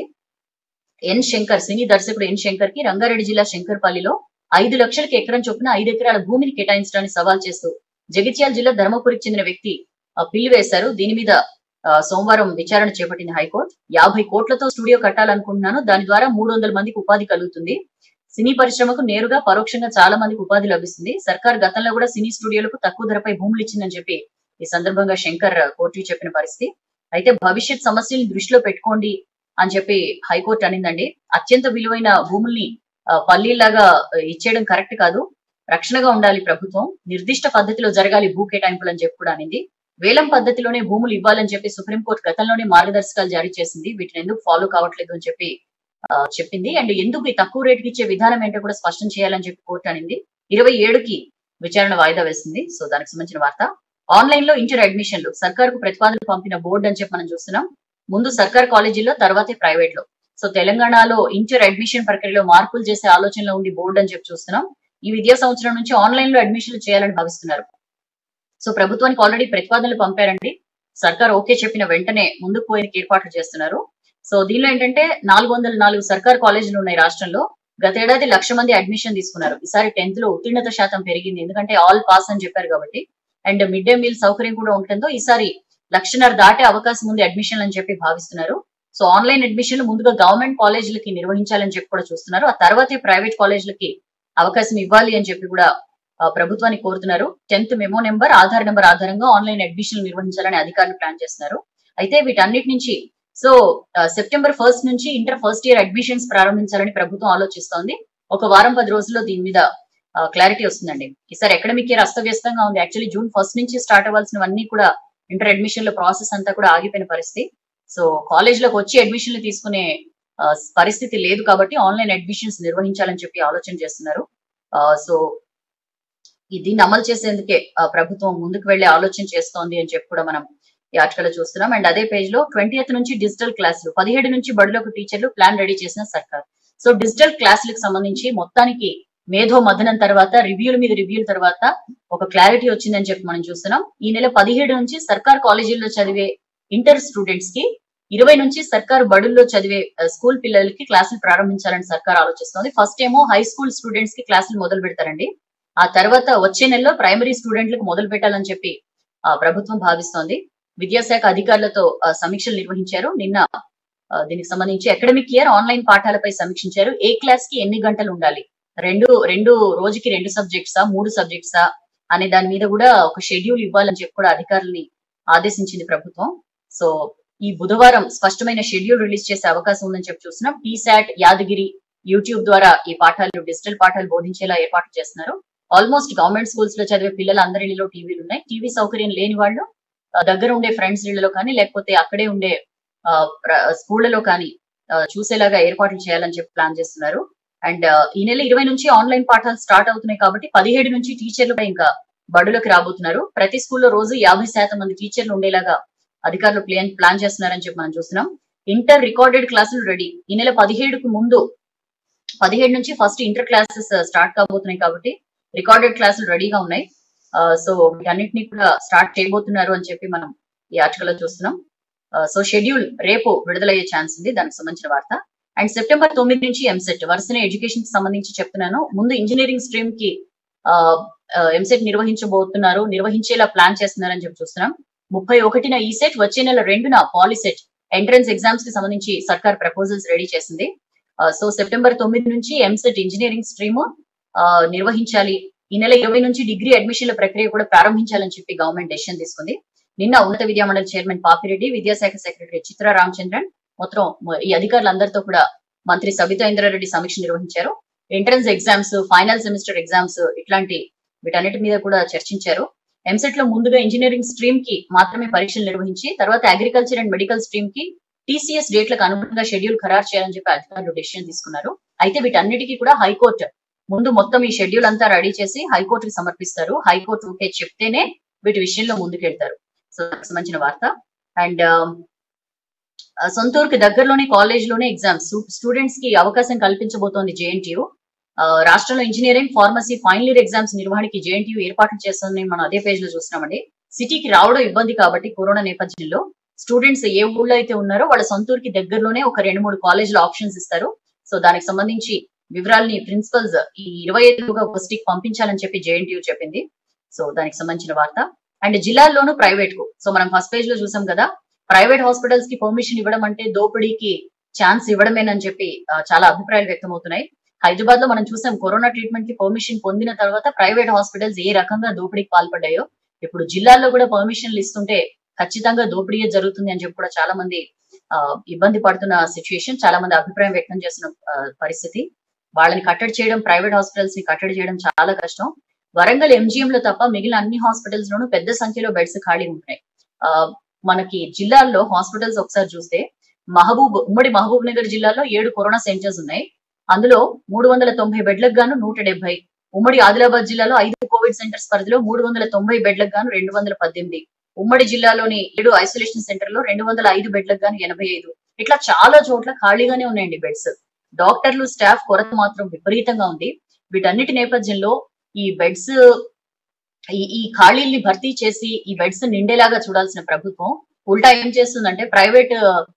ఎన్ శంకర్ సినీ దర్శకుడు ఎన్ శంకర్ కి రంగారెడ్డి జిల్లా శంకర్పల్లిలో ఐదు లక్షలకి ఎకరం చొప్పున ఐదు ఎకరాల భూమిని కేటాయించడానికి సవాల్ చేస్తూ జగిత్యాల జిల్లా ధర్మపురికి చెందిన వ్యక్తి ఆ, పిల్లు వేశారు దీని మీద ఆ, సోమవారం విచారణ చేపట్టింది హైకోర్టు యాభై కోట్లతో స్టూడియో కట్టాలనుకుంటున్నాను దాని ద్వారా మూడు వందల మందికి ఉపాధి కలుగుతుంది సినీ పరిశ్రమకు నేరుగా పరోక్షంగా చాలా మందికి ఉపాధి లభిస్తుంది సర్కార్ గతంలో కూడా సినీ స్టూడియోలకు తక్కువ ధరపై భూములు ఇచ్చిందని చెప్పి ఈ సందర్భంగా శంకర్ కోర్టుకి చెప్పిన పరిస్థితి అయితే భవిష్యత్ సమస్యల్ని దృష్టిలో పెట్టుకోండి అని చెప్పి హైకోర్టు అనిందండి అత్యంత విలువైన భూముల్ని ఆ, పల్లీలాగా ఆ, ఇచ్చేయడం కరెక్ట్ కాదు రక్షణగా ఉండాలి ప్రభుత్వం నిర్దిష్ట పద్ధతిలో జరగాలి భూ కేటాయింపులు అని చెప్పి కూడా అనింది వేలం పద్ధతిలోనే భూములు ఇవ్వాలని చెప్పి సుప్రీంకోర్టు గతంలోనే మార్గదర్శకాలు జారీ చేసింది వీటిని ఎందుకు ఫాలో కావట్లేదు అని చెప్పి ఆ, చెప్పింది అండ్ ఎందుకు ఈ తక్కువ రేటుకి ఇచ్చే విధానం ఏంటో కూడా స్పష్టం చేయాలని చెప్పి కోర్టు అనింది ఇరవై ఏడుకి విచారణ వాయిదా వేసింది సో దానికి సంబంధించిన వార్త ఆన్లైన్ లో ఇంటర్ అడ్మిషన్లు సర్కార్ కు ప్రతిపాదనలు పంపిన బోర్డు అని చెప్పి మనం చూస్తున్నాం ముందు సర్కార్ కాలేజీల్లో తర్వాతే ప్రైవేట్ లో సో తెలంగాణలో ఇంటర్ అడ్మిషన్ ప్రక్రియలో మార్పులు చేసే ఆలోచనలో ఉంది బోర్డు అని చెప్పి చూస్తున్నాం ఈ విద్యా సంవత్సరం నుంచి ఆన్లైన్ లో అడ్మిషన్లు చేయాలని భావిస్తున్నారు సో ప్రభుత్వానికి ఆల్రెడీ ప్రతిపాదనలు పంపారండి సర్కార్ ఓకే చెప్పిన వెంటనే ముందుకు పోయేందుకు ఏర్పాట్లు చేస్తున్నారు సో దీనిలో ఏంటంటే నాలుగు వందల నాలుగు సర్కార్ కాలేజీలు ఉన్నాయి రాష్ట్రంలో గతేడాది లక్ష మంది అడ్మిషన్ తీసుకున్నారు ఈసారి టెన్త్ లో ఉత్తీర్ణత శాతం పెరిగింది ఎందుకంటే ఆల్ పాస్ అని చెప్పారు కాబట్టి అండ్ మిడ్ డే మీల్ సౌకర్యం కూడా ఉండటంతో ఈసారి లక్షన్నర దాటే అవకాశం ఉంది అడ్మిషన్ అని చెప్పి భావిస్తున్నారు సో ఆన్లైన్ అడ్మిషన్లు ముందుగా గవర్నమెంట్ కాలేజీలకి నిర్వహించాలని చెప్పి కూడా చూస్తున్నారు ఆ తర్వాతే ప్రైవేట్ కాలేజీలకి అవకాశం ఇవ్వాలి అని చెప్పి కూడా ఆ, ప్రభుత్వాన్ని కోరుతున్నారు tenth memo number Aadhaar number ఆధారంగా ఆన్లైన్ అడ్మిషన్లు నిర్వహించాలని అధికారులు ప్లాన్ చేస్తున్నారు అయితే వీటన్నిటి నుంచి సో ఆ, సెప్టెంబర్ ఫస్ట్ నుంచి ఇంటర్ ఫస్ట్ ఇయర్ అడ్మిషన్స్ ప్రారంభించాలని ప్రభుత్వం ఆలోచిస్తోంది ఒక వారం పది రోజుల్లో దీని మీద క్లారిటీ వస్తుందండి ఈసారి అకాడమిక్ ఇయర్ అస్తవ్యస్తంగా ఉంది యాక్చువల్లీ జూన్ ఫస్ట్ నుంచి స్టార్ట్ అవ్వాల్సినవన్నీ కూడా ఇంటర్ అడ్మిషన్ల ప్రాసెస్ అంతా కూడా ఆగిపోయిన పరిస్థితి సో కాలేజ్లోకి వచ్చి అడ్మిషన్లు తీసుకునే ఆ, పరిస్థితి లేదు కాబట్టి ఆన్లైన్ అడ్మిషన్స్ నిర్వహించాలని చెప్పి ఆలోచన చేస్తున్నారు ఆ, సో ఈ దీన్ని అమలు చేసేందుకే ఆ, ప్రభుత్వం ముందుకు వెళ్లే ఆలోచన చేస్తోంది అని చెప్పి కూడా మనం ఈ ఆర్టికల్ చూస్తున్నాం అండ్ అదే పేజ్ లో ట్వంటీ నుంచి డిజిటల్ క్లాసులు పదిహేడు నుంచి బడిలోకి టీచర్లు ప్లాన్ రెడీ చేసిన సర్కార్ సో డిజిటల్ క్లాసులకు సంబంధించి మొత్తానికి మేధో మథనం తర్వాత రివ్యూల మీద రివ్యూల తర్వాత ఒక క్లారిటీ వచ్చిందని చెప్పి మనం చూస్తున్నాం ఈ నెల పదిహేడు నుంచి సర్కార్ కాలేజీల్లో చదివే ఇంటర్ స్టూడెంట్స్ కి ఇరవై నుంచి సర్కార్ బడుల్లో చదివే ఆ, స్కూల్ పిల్లలకి క్లాసులు ప్రారంభించాలని సర్కార్ ఆలోచిస్తోంది ఫస్ట్ ఏమో హై స్కూల్ స్టూడెంట్స్ కి క్లాసులు మొదలు పెడతారండి ఆ తర్వాత వచ్చే నెలలో ప్రైమరీ స్టూడెంట్లకు మొదలు పెట్టాలని చెప్పి ఆ, ప్రభుత్వం భావిస్తోంది విద్యాశాఖ అధికారులతో ఆ, సమీక్షలు నిర్వహించారు నిన్న ఆ, దీనికి సంబంధించి అకాడమిక్ ఇయర్ ఆన్లైన్ పాఠాలపై సమీక్షించారు ఏ క్లాస్ కి ఎన్ని గంటలు ఉండాలి రెండు రెండు రోజుకి రెండు సబ్జెక్ట్సా మూడు సబ్జెక్ట్సా అనే దాని మీద కూడా ఒక షెడ్యూల్ ఇవ్వాలని చెప్పి కూడా అధికారుల్ని ఆదేశించింది ప్రభుత్వం సో ఈ బుధవారం స్పష్టమైన షెడ్యూల్ రిలీజ్ చేసే అవకాశం ఉందని చెప్పి చూస్తున్నాం టీశాట్ యాదగిరి యూట్యూబ్ ద్వారా ఈ పాఠాలు డిజిటల్ పాఠాలు బోధించేలా ఏర్పాటు చేస్తున్నారు ఆల్మోస్ట్ గవర్నమెంట్ స్కూల్స్ లో చదివే పిల్లలు అందరి ఇళ్లలో టీవీలు ఉన్నాయి టీవీ సౌకర్యం లేని వాళ్ళు ఆ, దగ్గర ఉండే ఫ్రెండ్స్ ఇళ్లలో కానీ లేకపోతే అక్కడే ఉండే ఆ, ప్ర- స్కూళ్లలో కానీ ఆ, చూసేలాగా ఏర్పాట్లు చేయాలని చెప్పి ప్లాన్ చేస్తున్నారు అండ్ ఈ నెల ఇరవై నుంచి ఆన్లైన్ పాఠాలు స్టార్ట్ అవుతున్నాయి కాబట్టి పదిహేడు నుంచి టీచర్లు కూడా ఇంకా బడులకు రాబోతున్నారు ప్రతి స్కూల్లో రోజు యాభై శాతం మంది టీచర్లు ఉండేలాగా అధికారులు ప్లాన్ ప్లాన్ చేస్తున్నారని చెప్పి మనం చూస్తున్నాం ఇంటర్ రికార్డెడ్ క్లాసులు రెడీ ఈ నెల పదిహేడుకు ముందు పదిహేడు నుంచి ఫస్ట్ ఇంటర్ క్లాసెస్ స్టార్ట్ కాబోతున్నాయి కాబట్టి రికార్డెడ్ క్లాసులు రెడీగా ఉన్నాయి సో వీటన్నిటిని కూడా స్టార్ట్ చేయబోతున్నారు అని చెప్పి మనం ఈ ఆర్టికల్ లో చూస్తున్నాం సో షెడ్యూల్ రేపు విడుదలయ్యే ఛాన్స్ ఉంది దానికి సంబంధించిన వార్త అండ్ సెప్టెంబర్ తొమ్మిది నుంచి ఎంసెట్ వరుసనే ఎడ్యుకేషన్ కి సంబంధించి చెప్తున్నాను ముందు ఇంజనీరింగ్ స్ట్రీమ్ కి ఎంసెట్ నిర్వహించబోతున్నారు నిర్వహించేలా ప్లాన్ చేస్తున్నారని చెప్పి చూస్తున్నాం ముప్పై ఒకటిన ఈ సెట్ వచ్చే నెల రెండున పాలిసెట్ ఎంట్రన్స్ ఎగ్జామ్స్ కి సంబంధించి సర్కార్ ప్రపోజల్స్ రెడీ చేసింది సో సెప్టెంబర్ తొమ్మిది నుంచి ఎంసెట్ ఇంజనీరింగ్ స్ట్రీమ్ నిర్వహించాలి ఈ నెల ఇరవై నుంచి డిగ్రీ అడ్మిషన్ల ప్రక్రియ కూడా ప్రారంభించాలని చెప్పి గవర్నమెంట్ డెసిషన్ తీసుకుంది నిన్న ఉన్నత విద్యా మండలి చైర్మన్ పాపిరెడ్డి విద్యాశాఖ సెక్రటరీ చిత్రా రామచంద్రన్ మొత్తం ఈ అధికారులందరితో కూడా మంత్రి సబితా ఇంద్రారెడ్డి సమీక్ష నిర్వహించారు entrance exams final semester exams ఇట్లాంటి వీటన్నిటి మీద కూడా చర్చించారు ఎంసెట్ లో ముందుగా ఇంజనీరింగ్ స్ట్రీమ్ కి మాత్రమే పరీక్షలు నిర్వహించి తర్వాత అగ్రికల్చర్ అండ్ మెడికల్ స్ట్రీమ్ కి టీసీఎస్ డేట్లకు అనుగుణంగా షెడ్యూల్ ఖరారు చేయాలని చెప్పి అధికారులు డెసిషన్ తీసుకున్నారు అయితే వీటన్నిటికీ కూడా హైకోర్టు ముందు మొత్తం ఈ షెడ్యూల్ అంతా రెడీ చేసి హైకోర్టుకి సమర్పిస్తారు హైకోర్టు ఓకే చెప్తేనే వీటి విషయంలో ముందుకెళ్తారు సో దానికి సంబంధించిన వార్త అండ్ సొంతూరుకి దగ్గరలోనే కాలేజ్ లోనే ఎగ్జామ్స్ స్టూడెంట్స్ కి అవకాశం కల్పించబోతోంది జేఎన్టీయూ రాష్ట్రంలో engineering pharmacy final year exams నిర్వహణకి జేఎన్టీయూ ఏర్పాట్లు చేస్తుందని మనం అదే పేజ్ లో చూస్తున్నామండి సిటీకి రావడం ఇబ్బంది కాబట్టి కరోనా నేపథ్యంలో స్టూడెంట్స్ ఏ ఊళ్ళో అయితే ఉన్నారో వాళ్ళ సొంతూరుకి దగ్గరలోనే ఒక రెండు మూడు కాలేజీలో ఆప్షన్స్ ఇస్తారు సో దానికి సంబంధించి వివరాల్ని ప్రిన్సిపల్స్ ఈ ఇరవై ఐదుగా కి పంపించాలని చెప్పి జేఎన్టీయూ చెప్పింది సో దానికి సంబంధించిన వార్త అండ్ జిల్లాల్లోనూ ప్రైవేట్ కు సో మనం ఫస్ట్ పేజ్ లో చూసాం కదా ప్రైవేట్ హాస్పిటల్స్ కి పర్మిషన్ ఇవ్వడం అంటే దోపిడీకి ఛాన్స్ ఇవ్వడమేనని చెప్పి ఆ, చాలా అభిప్రాయాలు వ్యక్తమవుతున్నాయి హైదరాబాద్ లో మనం చూసాం కరోనా ట్రీట్మెంట్ కి పర్మిషన్ పొందిన తర్వాత ప్రైవేట్ హాస్పిటల్స్ ఏ రకంగా దోపిడీకి పాల్పడ్డాయో ఇప్పుడు జిల్లాల్లో కూడా పర్మిషన్లు ఇస్తుంటే ఖచ్చితంగా దోపిడీయే జరుగుతుంది అని చెప్పి కూడా చాలా మంది ఆ, ఇబ్బంది పడుతున్న సిచ్యుయేషన్ చాలా మంది అభిప్రాయం వ్యక్తం చేస్తున్న ఆ, పరిస్థితి వాళ్ళని కట్టడి చేయడం ప్రైవేట్ హాస్పిటల్స్ ని కట్టడి చేయడం చాలా కష్టం వరంగల్ ఎంజిఎం లో తప్ప మిగిలిన అన్ని హాస్పిటల్స్ లోనూ పెద్ద సంఖ్యలో బెడ్స్ ఖాళీ ఉంటాయి ఆ, మనకి జిల్లాల్లో హాస్పిటల్స్ ఒకసారి చూస్తే మహబూబ్ ఉమ్మడి మహబూబ్ నగర్ జిల్లాలో ఏడు కరోనా సెంటర్స్ ఉన్నాయి అందులో మూడు వందల తొంభై బెడ్లకు గాను నూట డెబ్బై ఉమ్మడి ఆదిలాబాద్ జిల్లాలో ఐదు కోవిడ్ సెంటర్స్ పరిధిలో మూడు వందల తొంభై బెడ్లకు గాను రెండు వందల పద్దెనిమిది ఉమ్మడి జిల్లాలోని ఏడు ఐసోలేషన్ సెంటర్ లో రెండు వందల ఐదు బెడ్లకు గాను ఎనభై ఐదు ఇట్లా చాలా చోట్ల ఖాళీగానే ఉన్నాయండి బెడ్స్ డాక్టర్లు స్టాఫ్ కొరత మాత్రం విపరీతంగా ఉంది వీటన్నిటి నేపథ్యంలో ఈ బెడ్స్ ఈ ఈ ఖాళీల్ని భర్తీ చేసి ఈ బెడ్స్ నిండేలాగా చూడాల్సిన ప్రభుత్వం ఉల్టా ఏం చేస్తుందంటే ప్రైవేట్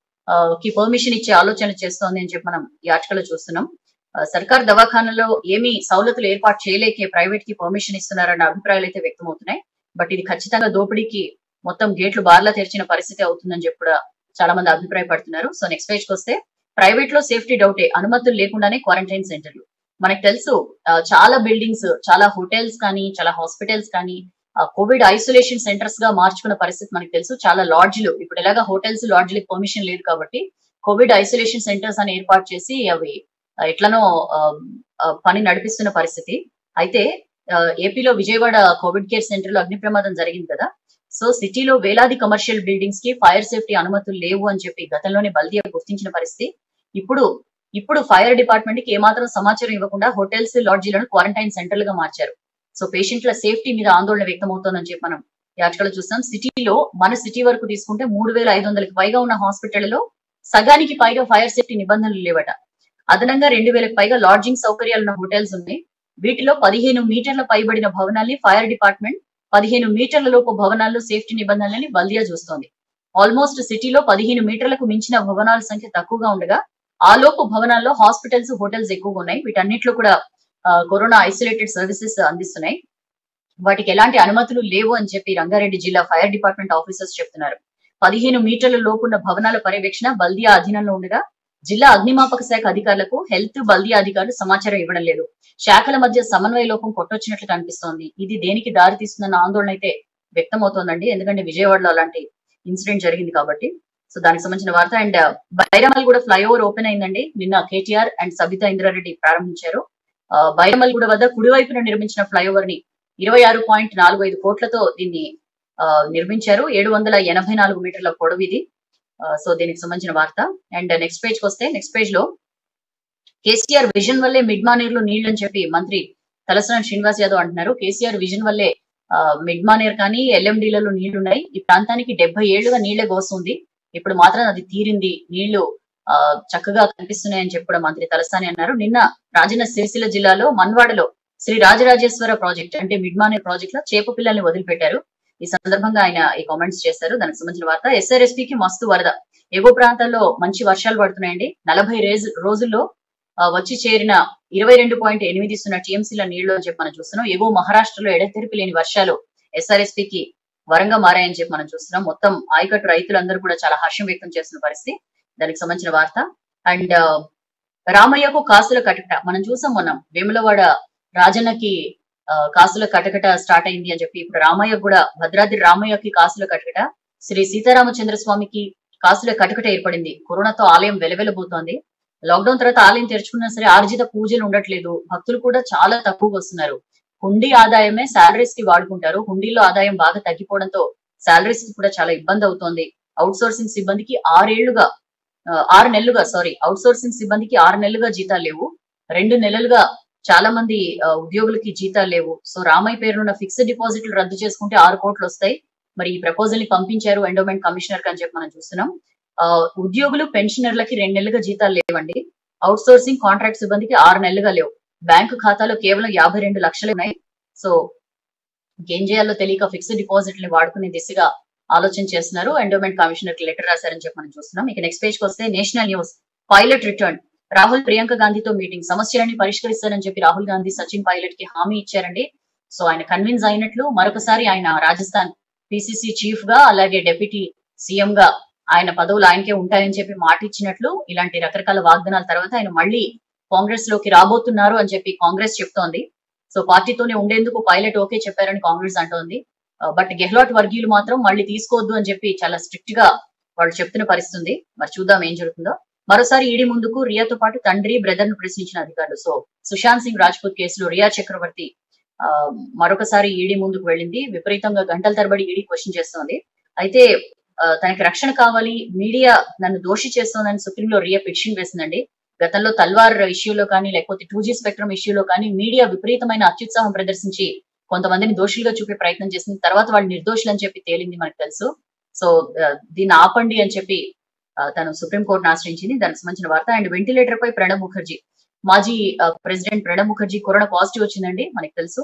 కి పర్మిషన్ ఇచ్చే ఆలోచనలు చేస్తోంది అని చెప్పి మనం ఈ ఆర్టికల్ చూస్తున్నాం ఆ, సర్కార్ దవాఖానలో ఏమీ సౌలతులు ఏర్పాటు చేయలేకే ప్రైవేట్ కి పర్మిషన్ ఇస్తున్నారన్న అభిప్రాయాలు అయితే వ్యక్తమవుతున్నాయి బట్ ఇది ఖచ్చితంగా దోపిడీకి మొత్తం గేట్లు బార్లా తెరిచిన పరిస్థితి అవుతుందని చెప్పి కూడా చాలా మంది అభిప్రాయపడుతున్నారు సో నెక్స్ట్ పేజ్ కి వస్తే ప్రైవేట్ లో సేఫ్టీ డౌటే అనుమతులు లేకుండానే క్వారంటైన్ సెంటర్లు మనకు తెలుసు ఆ, చాలా బిల్డింగ్స్ చాలా హోటల్స్ కానీ చాలా హాస్పిటల్స్ కానీ కోవిడ్ ఐసోలేషన్ సెంటర్స్ గా మార్చుకున్న పరిస్థితి మనకు తెలుసు చాలా లాడ్జ్లు ఇప్పుడు ఎలాగా హోటల్స్ లాడ్జ్లకి పర్మిషన్ లేదు కాబట్టి కోవిడ్ ఐసోలేషన్ సెంటర్స్ అని ఏర్పాటు చేసి అవి ఆ, ఎట్లనో ఆ, ఆ, పని నడిపిస్తున్న పరిస్థితి అయితే ఆ, ఏపీలో విజయవాడ కోవిడ్ కేర్ సెంటర్ లో అగ్ని ప్రమాదం జరిగింది కదా సో సిటీలో వేలాది కమర్షియల్ బిల్డింగ్స్ కి ఫైర్ సేఫ్టీ అనుమతులు లేవు అని చెప్పి గతంలోనే బల్దియా గుర్తించిన పరిస్థితి ఇప్పుడు ఇప్పుడు ఫైర్ డిపార్ట్మెంట్ కి ఏమాత్రం సమాచారం ఇవ్వకుండా హోటల్స్ లాడ్జీలను క్వారంటైన్ సెంటర్లుగా మార్చారు సో పేషెంట్ల సేఫ్టీ మీద ఆందోళన వ్యక్తమవుతోందని చెప్పి మనం ఈ ఆర్టికల్ చూస్తాం సిటీలో మన సిటీ వరకు తీసుకుంటే మూడు వేల ఐదు వందలకి పైగా ఉన్న హాస్పిటల్లో సగానికి పైగా ఫైర్ సేఫ్టీ నిబంధనలు లేవట అదనంగా రెండు వేలకు పైగా లాడ్జింగ్ సౌకర్యాలు ఉన్న హోటల్స్ ఉన్నాయి వీటిలో పదిహేను మీటర్ల పైబడిన భవనాల్ని ఫైర్ డిపార్ట్మెంట్ పదిహేను మీటర్ల లోపు భవనాల్లో సేఫ్టీ నిబంధనలని బల్దియా చూస్తోంది ఆల్మోస్ట్ సిటీలో పదిహేను మీటర్లకు మించిన భవనాల సంఖ్య తక్కువగా ఉండగా ఆ లోపు భవనాల్లో హాస్పిటల్స్ హోటల్స్ ఎక్కువగా ఉన్నాయి వీటన్నిటిలో కూడా ఆ, కరోనా ఐసోలేటెడ్ సర్వీసెస్ అందిస్తున్నాయి వాటికి ఎలాంటి అనుమతులు లేవు అని చెప్పి రంగారెడ్డి జిల్లా ఫైర్ డిపార్ట్మెంట్ ఆఫీసర్స్ చెప్తున్నారు పదిహేను మీటర్ల లోపున్న భవనాల పర్యవేక్షణ బల్దియా అధీనంలో ఉండగా జిల్లా అగ్నిమాపక శాఖ అధికారులకు హెల్త్ బల్దియా అధికారులు సమాచారం ఇవ్వడం లేదు శాఖల మధ్య సమన్వయ లోపం కొట్టొచ్చినట్లు కనిపిస్తోంది ఇది దేనికి దారి తీస్తుందన్న ఆందోళన అయితే వ్యక్తమవుతోందండి ఎందుకంటే విజయవాడలో అలాంటి ఇన్సిడెంట్ జరిగింది కాబట్టి సో దానికి సంబంధించిన వార్త అండ్ బైరమల్ కూడా ఫ్లైఓవర్ ఓపెన్ అయిందండి నిన్న కేటీఆర్ అండ్ సబితా ఇంద్రారెడ్డి ప్రారంభించారు బైరమల్ కూడా వద్ద కుడివైపున నిర్మించిన ఫ్లైఓవర్ ని ఇరవై ఆరు పాయింట్ నాలుగు ఐదు కోట్లతో దీన్ని ఆ, నిర్మించారు ఏడు వందల ఎనభై నాలుగు మీటర్ల పొడవు ఇది ఆ, సో దీనికి సంబంధించిన వార్త అండ్ నెక్స్ట్ పేజ్ కి వస్తే నెక్స్ట్ పేజ్ లో కేసీఆర్ విజన్ వల్లే మిడ్ మానేర్ నీళ్లు అని చెప్పి మంత్రి తలసాని శ్రీనివాస్ యాదవ్ అంటున్నారు కేసీఆర్ విజన్ వల్లే ఆ, మిడ్ మానేర్ కానీ ఎల్ఎండీలలో నీళ్లున్నాయి ఈ ప్రాంతానికి డెబ్బై ఏళ్లుగా నీళ్లే గోస్తుంది ఇప్పుడు మాత్రం అది తీరింది నీళ్లు ఆ, చక్కగా కనిపిస్తున్నాయని చెప్పి కూడా మంత్రి తలసాని అన్నారు నిన్న రాజన్న సిరిసిల్ల జిల్లాలో మన్వాడలో శ్రీ రాజరాజేశ్వర ప్రాజెక్ట్ అంటే మిడ్ మానేర్ ప్రాజెక్ట్ లో చేప పిల్లల్ని వదిలిపెట్టారు ఈ సందర్భంగా ఆయన ఈ కామెంట్స్ చేశారు దానికి సంబంధించిన వార్త SRSP కి మస్తు వరద ఎగువ ప్రాంతాల్లో మంచి వర్షాలు పడుతున్నాయండి నలభై రేజు- రోజుల్లో ఆ, వచ్చి చేరిన ఇరవై రెండు పాయింట్ ఎనిమిది ఇస్తున్న టీఎంసీల నీళ్లు అని చెప్పి మనం చూస్తున్నాం ఎగువ మహారాష్ట్రలో ఎడతెరిపి లేని వర్షాలు SRSP కి వరంగా మారాయని చెప్పి మనం చూస్తున్నాం మొత్తం ఆయకట్టు రైతులందరూ కూడా చాలా హర్షం వ్యక్తం చేస్తున్న పరిస్థితి దానికి సంబంధించిన వార్త అండ్ రామయ్యకు కాసుల కటకట మనం చూసాం మనం వేములవాడ రాజన్నకి ఆ, కాసుల కటకట స్టార్ట్ అయింది అని చెప్పి ఇప్పుడు రామయ్య కూడా భద్రాద్రి రామయ్యకి కాసుల కటకట శ్రీ సీతారామచంద్ర స్వామికి కాసుల కటకట ఏర్పడింది కరోనాతో ఆలయం వెలవెలబోతోంది లాక్డౌన్ తర్వాత ఆలయం తెరుచుకున్నా సరే ఆర్జిత పూజలు ఉండట్లేదు భక్తులు కూడా చాలా తక్కువగా వస్తున్నారు హుండీ ఆదాయమే శాలరీస్ కి వాడుకుంటారు హుండీలో ఆదాయం బాగా తగ్గిపోవడంతో శాలరీస్ కి కూడా చాలా ఇబ్బంది అవుతోంది అవుట్ సోర్సింగ్ సిబ్బందికి ఆరేళ్లుగా ఆ, ఆరు నెలలుగా సారీ అవుట్ సోర్సింగ్ సిబ్బందికి ఆరు నెలలుగా జీతాలు లేవు రెండు నెలలుగా చాలా మంది ఆ, ఉద్యోగులకి జీతాలు లేవు సో రామయ్య పేరున్న ఫిక్స్డ్ డిపాజిట్లు రద్దు చేసుకుంటే ఆరు కోట్లు వస్తాయి మరి ఈ ప్రపోజల్ ని పంపించారు ఎండోమెంట్ కమిషనర్ అని చెప్పి మనం చూస్తున్నాం ఆ, ఉద్యోగులు పెన్షనర్లకి రెండు నెలలుగా జీతాలు లేవండి అవుట్ సోర్సింగ్ కాంట్రాక్ట్ సిబ్బందికి ఆరు నెలలుగా లేవు బ్యాంకు ఖాతాలో కేవలం యాభై రెండు లక్షలు ఉన్నాయి సో ఏం చేయాలో తెలియక ఫిక్స్డ్ డిపాజిట్ ని వాడుకునే దిశగా ఆలోచన చేస్తున్నారు ఎండోమెంట్ కమిషనర్ కి లెటర్ రాశారని చెప్పి మనం చూస్తున్నాం ఇక నెక్స్ట్ పేజ్ కి వస్తే national news Pilot return Rahul Priyanka గాంధీతో మీటింగ్ సమస్యలన్నీ పరిష్కరిస్తారని చెప్పి రాహుల్ గాంధీ సచిన్ పైలట్ కి హామీ ఇచ్చారండి సో ఆయన కన్విన్స్ అయినట్లు మరొకసారి ఆయన రాజస్థాన్ పిసిసి చీఫ్ గా అలాగే డెప్యూటీ సీఎం గా ఆయన పదవులు ఆయనకే ఉంటాయని చెప్పి మాట ఇచ్చినట్లు ఇలాంటి రకరకాల వాగ్దానాల తర్వాత ఆయన మళ్ళీ కాంగ్రెస్ లోకి రాబోతున్నారు అని చెప్పి కాంగ్రెస్ చెప్తోంది సో పార్టీతోనే ఉండేందుకు పైలట్ ఓకే చెప్పారని కాంగ్రెస్ అంటోంది బట్ గెహ్లాట్ వర్గీయులు మాత్రం మళ్ళీ తీసుకోవద్దు అని చెప్పి చాలా స్ట్రిక్ట్ గా వాళ్ళు చెప్తున్న పరిస్థితి ఉంది. మరి చూద్దాం ఏం జరుగుతుందో మరోసారి ఈడీ ముందుకు రియాతో పాటు తండ్రి బ్రదర్ ను ప్రశ్నించిన అధికారులు సో సుశాంత్ సింగ్ రాజ్పూత్ కేసులో రియా చక్రవర్తి ఆ, మరొకసారి ఈడీ ముందుకు వెళ్ళింది విపరీతంగా గంటల తరబడి ఈడీ క్వశ్చన్ చేస్తోంది అయితే ఆ, తనకి రక్షణ కావాలి మీడియా నన్ను దోషి చేస్తోందని సుప్రీంలో రియా పిటిషన్ వేసిందండి గతంలో తల్వార్ ఇష్యూలో కానీ లేకపోతే టూ జీ స్పెక్ట్రమ్ ఇష్యూలో కానీ మీడియా విపరీతమైన అత్యుత్సాహం ప్రదర్శించి కొంతమందిని దోషులుగా చూపే ప్రయత్నం చేసింది తర్వాత వాళ్ళు నిర్దోషులు అని చెప్పి తేలింది మనకు తెలుసు సో ఆ, దీన్ని ఆపండి అని చెప్పి ఆ, తను సుప్రీంకోర్టును ఆశ్రయించింది దానికి సంబంధించిన వార్త అండ్ వెంటిలేటర్ పై ప్రణబ్ ముఖర్జీ మాజీ ఆ, president Pranab Mukherjee corona positive వచ్చిందండి మనకి తెలుసు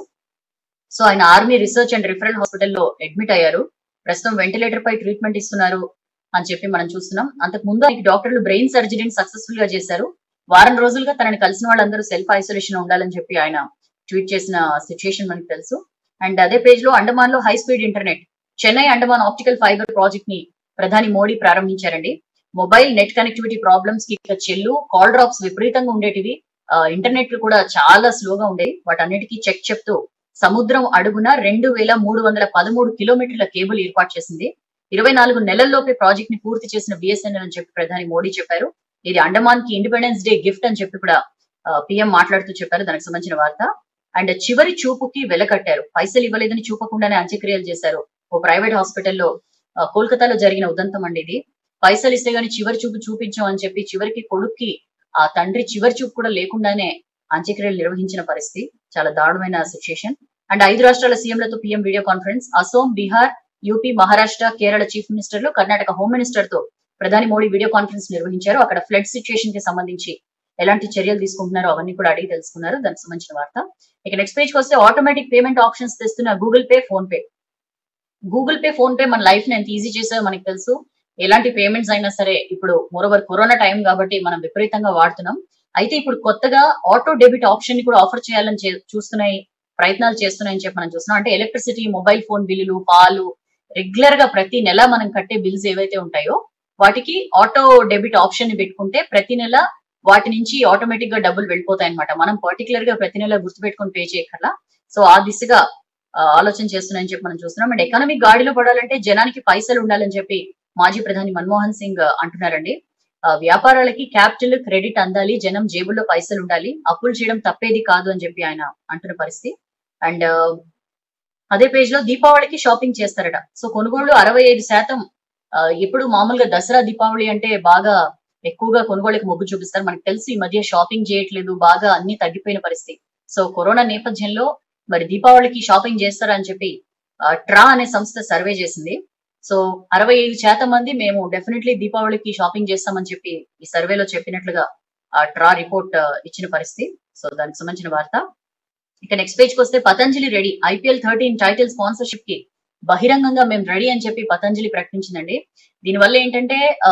సో ఆయన ఆర్మీ రీసెర్చ్ అండ్ రిఫరల్ హాస్పిటల్లో అడ్మిట్ అయ్యారు ప్రస్తుతం వెంటిలేటర్ పై ట్రీట్మెంట్ ఇస్తున్నారు అని చెప్పి మనం చూస్తున్నాం అంతకు ముందు ఆయనకి డాక్టర్లు బ్రెయిన్ సర్జరీని సక్సెస్ఫుల్ గా చేశారు వారం రోజులుగా తనని కలిసిన వాళ్ళందరూ సెల్ఫ్ ఐసోలేషన్ ఉండాలని చెప్పి ఆయన ట్వీట్ చేసిన సిచ్యుయేషన్ మనకు తెలుసు అండ్ అదే పేజ్ లో అండమాన్ లో high speed internet Chennai Andaman optical fibre project ని ప్రధాని మోడీ ప్రారంభించారండి మొబైల్ నెట్ కనెక్టివిటీ ప్రాబ్లమ్స్ కి ఇక చెల్లు కాల్ డ్రాప్స్ విపరీతంగా ఉండేటివి ఇంటర్నెట్ కూడా చాలా స్లోగా ఉండేవి వాటన్నిటికీ చెక్ చెప్తూ సముద్రం అడుగున రెండు వేల మూడు వందల పదమూడు కిలోమీటర్ల కేబుల్ ఏర్పాటు చేసింది ఇరవై నాలుగు నెలల్లోపే ప్రాజెక్ట్ ని పూర్తి చేసిన బిఎస్ఎన్ఎల్ అని చెప్పి ప్రధాని మోడీ చెప్పారు ఇది అండమాన్ కి ఇండిపెండెన్స్ డే గిఫ్ట్ అని చెప్పి కూడా పిఎం మాట్లాడుతూ చెప్పారు దానికి సంబంధించిన వార్త అండ్ చివరి చూపుకి వెలకట్టారు పైసలు ఇవ్వలేదని చూపకుండానే అంత్యక్రియలు చేశారు ఓ ప్రైవేట్ హాస్పిటల్లో ఆ, కోల్కతాలో జరిగిన ఉదంతం అండి ఇది పైసలు ఇస్తే గానీ చివరి చూపు చూపించాం అని చెప్పి చివరికి కొడుక్కి ఆ తండ్రి చివరి చూపు కూడా లేకుండానే అంత్యక్రియలు నిర్వహించిన పరిస్థితి చాలా దారుణమైన సిచ్యుయేషన్ అండ్ ఐదు రాష్ట్రాల సీఎంలతో PM video conference Assam Bihar UP Maharashtra Kerala chief మినిస్టర్లు కర్ణాటక హోమ్ మినిస్టర్ తో ప్రధాని మోడీ వీడియో కాన్ఫరెన్స్ నిర్వహించారు అక్కడ ఫ్లడ్ సిచ్యుయేషన్ కి సంబంధించి ఎలాంటి చర్యలు తీసుకుంటున్నారో అవన్నీ కూడా అడిగి తెలుసుకున్నారు దానికి సంబంధించిన వార్త ఇక నెక్స్ట్ పేజ్ కి వస్తే ఆటోమేటిక్ పేమెంట్ ఆప్షన్స్ తెస్తున్న Google Pay PhonePe Google Pay PhonePe మన లైఫ్ ని ఎంత ఈజీ చేసాయో మనకి తెలుసు ఎలాంటి పేమెంట్స్ అయినా సరే ఇప్పుడు మోరోవర్ కరోనా టైం కాబట్టి మనం విపరీతంగా వాడుతున్నాం అయితే ఇప్పుడు కొత్తగా ఆటో డెబిట్ ఆప్షన్ ని కూడా ఆఫర్ చేయాలని చే- చూస్తున్నాయి ప్రయత్నాలు చేస్తున్నాయని చెప్పి మనం చూస్తున్నాం అంటే ఎలక్ట్రిసిటీ మొబైల్ ఫోన్ బిల్లులు పాలు రెగ్యులర్ గా ప్రతి నెల మనం కట్టే బిల్స్ ఏవైతే ఉంటాయో వాటికి ఆటో డెబిట్ ఆప్షన్ ని పెట్టుకుంటే ప్రతి నెల వాటి నుంచి ఆటోమేటిక్ గా డబ్బులు వెళ్ళిపోతాయి అనమాట మనం పర్టికులర్ గా ప్రతి నెల గుర్తుపెట్టుకొని పే చేయక్కర్లా సో ఆ దిశగా ఆ, ఆలోచన చేస్తున్నాయని చెప్పి మనం చూస్తున్నాం అండ్ ఎకనామిక్ గాడిలో పడాలంటే జనానికి పైసలు ఉండాలని చెప్పి మాజీ ప్రధాని మన్మోహన్ సింగ్ అంటున్నారండి ఆ, వ్యాపారాలకి క్యాపిటల్ క్రెడిట్ అందాలి జనం జేబుల్లో పైసలు ఉండాలి అప్పులు చేయడం తప్పేది కాదు అని చెప్పి ఆయన అంటున్న పరిస్థితి అండ్ అదే పేజ్ లో దీపావళికి షాపింగ్ చేస్తారట సో కొనుగోళ్లు అరవై ఐదు శాతం ఆ, ఎప్పుడు మామూలుగా దసరా దీపావళి అంటే బాగా ఎక్కువగా కొనుగోళ్ళకి మొగ్గు చూపిస్తారు మనకు తెలిసి ఈ మధ్య షాపింగ్ చేయట్లేదు బాగా అన్ని తగ్గిపోయిన పరిస్థితి సో కరోనా నేపథ్యంలో మరి దీపావళికి షాపింగ్ చేస్తారా అని చెప్పి ఆ, ట్రా అనే సంస్థ సర్వే చేసింది సో అరవై ఐదు శాతం మంది మేము డెఫినెట్లీ దీపావళికి షాపింగ్ చేస్తామని చెప్పి ఈ సర్వేలో చెప్పినట్లుగా ఆ ట్రా రిపోర్ట్ ఇచ్చిన పరిస్థితి సో దానికి సంబంధించిన వార్త ఇక నెక్స్ట్ పేజ్ కి వస్తే Patanjali ready IPL thirteen title sponsorship కి బహిరంగంగా మేము రెడీ అని చెప్పి పతంజలి ప్రకటించిందండి దీనివల్ల ఏంటంటే ఆ,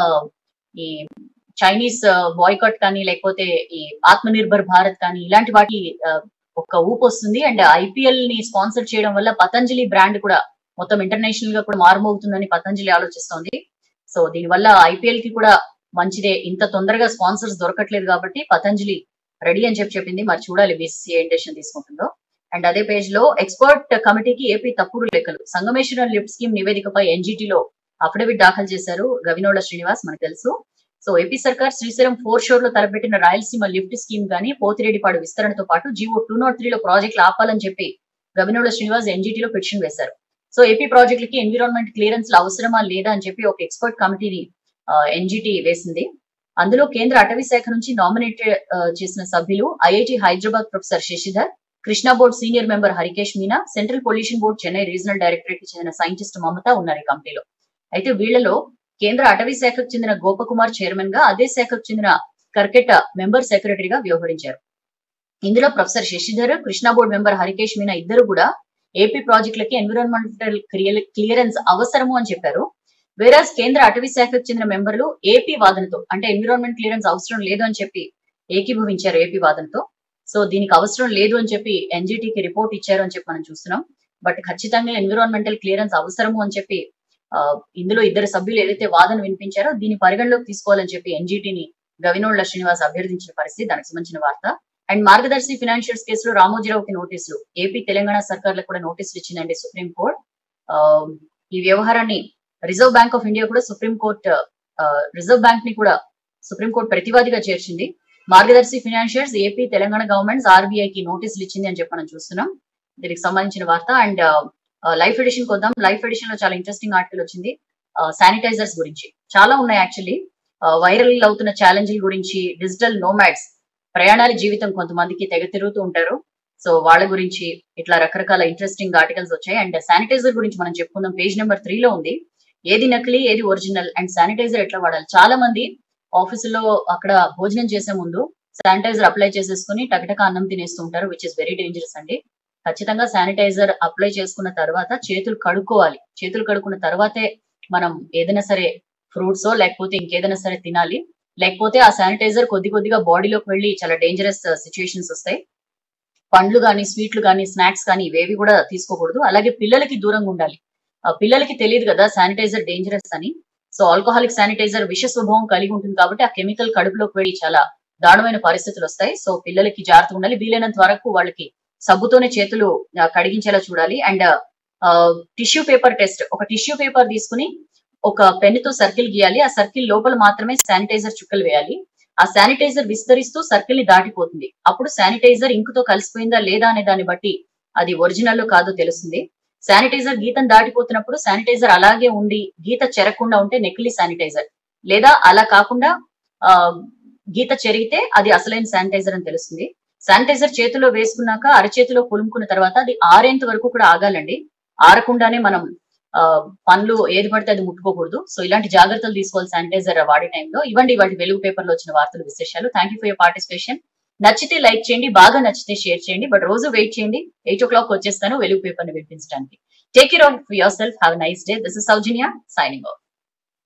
ఈ చైనీస్ బాయ్కాట్ కానీ లేకపోతే ఈ ఆత్మ నిర్భర్ భారత్ కానీ ఇలాంటి వాటి ఆ, ఒక ఊపు వస్తుంది అండ్ ఐపీఎల్ ని స్పాన్సర్ చేయడం వల్ల పతంజలి బ్రాండ్ కూడా మొత్తం ఇంటర్నేషనల్ గా కూడా మారుమోగుతుందని పతంజలి ఆలోచిస్తోంది సో దీనివల్ల ఐపీఎల్ కి కూడా మంచిదే ఇంత తొందరగా స్పాన్సర్స్ దొరకట్లేదు కాబట్టి పతంజలి రెడీ అని చెప్పి చెప్పింది మరి చూడాలి బీసీసీ ఏం డెసిషన్ తీసుకుంటుందో అండ్ అదే పేజ్ లో ఎక్స్పర్ట్ కమిటీకి ఏపీ తప్పుడు లెక్కలు సంగమేశ్వరం లిఫ్ట్ స్కీమ్ నివేదికపై ఎన్జీటీలో అఫిడవిట్ దాఖలు చేశారు గవినోళ్ల శ్రీనివాస్ మనకు తెలుసు సో ఏపీ సర్కార్ శ్రీశైలం ఫోర్ షోర్ లో తలపెట్టిన రాయలసీమ లిఫ్ట్ స్కీమ్ గానీ పోతిరెడ్డిపాడు విస్తరణతో పాటు జీవో టూ నాట్ త్రీలో ప్రాజెక్టులు ఆపాలని చెప్పి గవినోళ్ల శ్రీనివాస్ ఎన్జీటీలో పిటిషన్ వేశారు సో ఏపీ ప్రాజెక్టులకి ఎన్విరాన్మెంట్ క్లియరెన్స్ అవసరమా లేదా అని చెప్పి ఒక ఎక్స్పర్ట్ కమిటీని ఎన్జిటి వేసింది అందులో కేంద్ర అటవీ శాఖ నుంచి నామినేట్ చేసిన సభ్యులు IIT Hyderabad professor Shashidhar Krishna board senior member Harikesh Meena central pollution board Chennai regional directorate కి చెందిన సైంటిస్ట్ మమత ఉన్నారు ఈ కమిటీలో అయితే వీళ్ళలో కేంద్ర అటవీ శాఖకు చెందిన గోపకుమార్ చైర్మన్ గా అదే శాఖకు చెందిన కర్కెట మెంబర్ సెక్రటరీగా వ్యవహరించారు ఇందులో professor Shashidhar Krishna board member Harikesh Meena ఇద్దరు కూడా ఏపీ ప్రాజెక్టులకి ఎన్విరాన్మెంటల్ క్లియరెన్స్ అవసరము అని చెప్పారు వేరాజ్ కేంద్ర అటవీ శాఖకు చెందిన మెంబర్లు ఏపీ వాదనతో అంటే ఎన్విరాన్మెంట్ క్లియరెన్స్ అవసరం లేదు అని చెప్పి ఏకీభవించారు ఏపీ వాదనతో సో దీనికి అవసరం లేదు అని చెప్పి ఎన్జిటికి రిపోర్ట్ ఇచ్చారు అని చెప్పి మనం చూస్తున్నాం బట్ ఖచ్చితంగా ఎన్విరాన్మెంటల్ క్లియరెన్స్ అవసరము అని చెప్పి ఆ, ఇందులో ఇద్దరు సభ్యులు ఏదైతే వాదన వినిపించారో దీన్ని పరిగణలోకి తీసుకోవాలని చెప్పి ఎన్జిటిని గవినోళ్ల శ్రీనివాస్ అభ్యర్థించిన పరిస్థితి దానికి సంబంధించిన వార్త అండ్ మార్గదర్శి ఫినాన్షియల్స్ కేసులో రామోజీరావుకి నోటీసులు ఏపీ తెలంగాణ సర్కార్లకు కూడా నోటీసులు ఇచ్చిందండి సుప్రీం కోర్ట్ ఆ, ఈ వ్యవహారాన్ని రిజర్వ్ బ్యాంక్ ఆఫ్ ఇండియా కూడా సుప్రీం కోర్ట్ రిజర్వ్ బ్యాంక్ ని కూడా సుప్రీం కోర్ట్ ప్రతివాదిగా చేర్చింది Margadarsi financials AP Telangana governments RBI కి నోటీసులు ఇచ్చింది అని చెప్పి మనం చూస్తున్నాం దీనికి సంబంధించిన వార్త అండ్ లైఫ్ ఎడిషన్ కొద్దాం లైఫ్ ఎడిషన్ లో చాలా ఇంట్రెస్టింగ్ ఆర్టికల్ వచ్చింది శానిటైజర్స్ గురించి చాలా ఉన్నాయి యాక్చువల్లీ వైరల్ అవుతున్న ఛాలెంజ్ల గురించి డిజిటల్ నోమాడ్స్ ప్రయాణాల జీవితం కొంతమందికి తెగ తిరుగుతూ ఉంటారు సో వాళ్ళ గురించి ఇట్లా రకరకాల ఇంట్రెస్టింగ్ ఆర్టికల్స్ వచ్చాయి అండ్ శానిటైజర్ గురించి మనం చెప్పుకుందాం పేజ్ నెంబర్ త్రీ లో ఉంది ఏది నకిలీ ఏది ఒరిజినల్ అండ్ శానిటైజర్ ఎట్లా వాడాలి చాలా మంది ఆఫీసులో అక్కడ భోజనం చేసే ముందు శానిటైజర్ అప్లై చేసేసుకుని టకటక అన్నం తినేస్తూ ఉంటారు విచ్ ఇస్ వెరీ డేంజరస్ అండి ఖచ్చితంగా శానిటైజర్ అప్లై చేసుకున్న తర్వాత చేతులు కడుక్కోవాలి చేతులు కడుక్కున్న తర్వాతే మనం ఏదైనా సరే ఫ్రూట్స్ లేకపోతే ఇంకేదైనా సరే తినాలి లేకపోతే ఆ శానిటైజర్ కొద్ది కొద్దిగా బాడీలోకి వెళ్ళి చాలా డేంజరస్ సిచ్యుయేషన్స్ వస్తాయి పండ్లు కానీ స్వీట్లు కానీ స్నాక్స్ కానీ ఇవేవి కూడా తీసుకోకూడదు అలాగే పిల్లలకి దూరంగా ఉండాలి ఆ పిల్లలకి తెలియదు కదా శానిటైజర్ డేంజరస్ అని సో ఆల్కహాలిక్ శానిటైజర్ విష స్వభావం కలిగి ఉంటుంది కాబట్టి ఆ కెమికల్ కడుపులోకి వెళ్ళి చాలా దారుణమైన పరిస్థితులు వస్తాయి సో పిల్లలకి జాగ్రత్త ఉండాలి వీలైనంత వరకు వాళ్ళకి సబ్బుతోనే చేతులు ఆ, కడిగించేలా చూడాలి అండ్ టిష్యూ పేపర్ టెస్ట్ ఒక టిష్యూ పేపర్ తీసుకుని ఒక పెన్ తో సర్కిల్ గీయాలి ఆ సర్కిల్ లోపల మాత్రమే శానిటైజర్ చుక్కలు వేయాలి ఆ శానిటైజర్ విస్తరిస్తూ సర్కిల్ ని దాటిపోతుంది అప్పుడు శానిటైజర్ ఇంక్ తో కలిసిపోయిందా లేదా అనే దాన్ని బట్టి అది ఒరిజినల్ కాదో తెలుస్తుంది శానిటైజర్ గీతం దాటిపోతున్నప్పుడు శానిటైజర్ అలాగే ఉండి గీత చెరకుండా ఉంటే నెక్లీ శానిటైజర్ లేదా అలా కాకుండా ఆ గీత చెరిగితే అది అసలైన శానిటైజర్ అని తెలుస్తుంది శానిటైజర్ చేతిలో వేసుకున్నాక అరచేతిలో పులుముకున్న తర్వాత అది ఆరేంత వరకు కూడా ఆగాలండి ఆరకుండానే మనం ఆ, పనులు ఏది పడితే అది ముట్టుకోకూడదు సో ఇలాంటి జాగ్రత్తలు తీసుకోవాలి శానిటైజర్ వాడే టైంలో ఇవ్వండి వాటి వెలుగు పేపర్ లో వచ్చిన వార్తలు విశేషాలు thank you for your participation నచ్చితే లైక్ చేయండి బాగా నచ్చితే షేర్ చేయండి బట్ రోజు వెయిట్ చేయండి ఎయిట్ ఓ క్లాక్ వచ్చేస్తాను వెలుగు పేపర్ ని వినిపించడానికి take care of yourself have nice day this is Soujanya signing of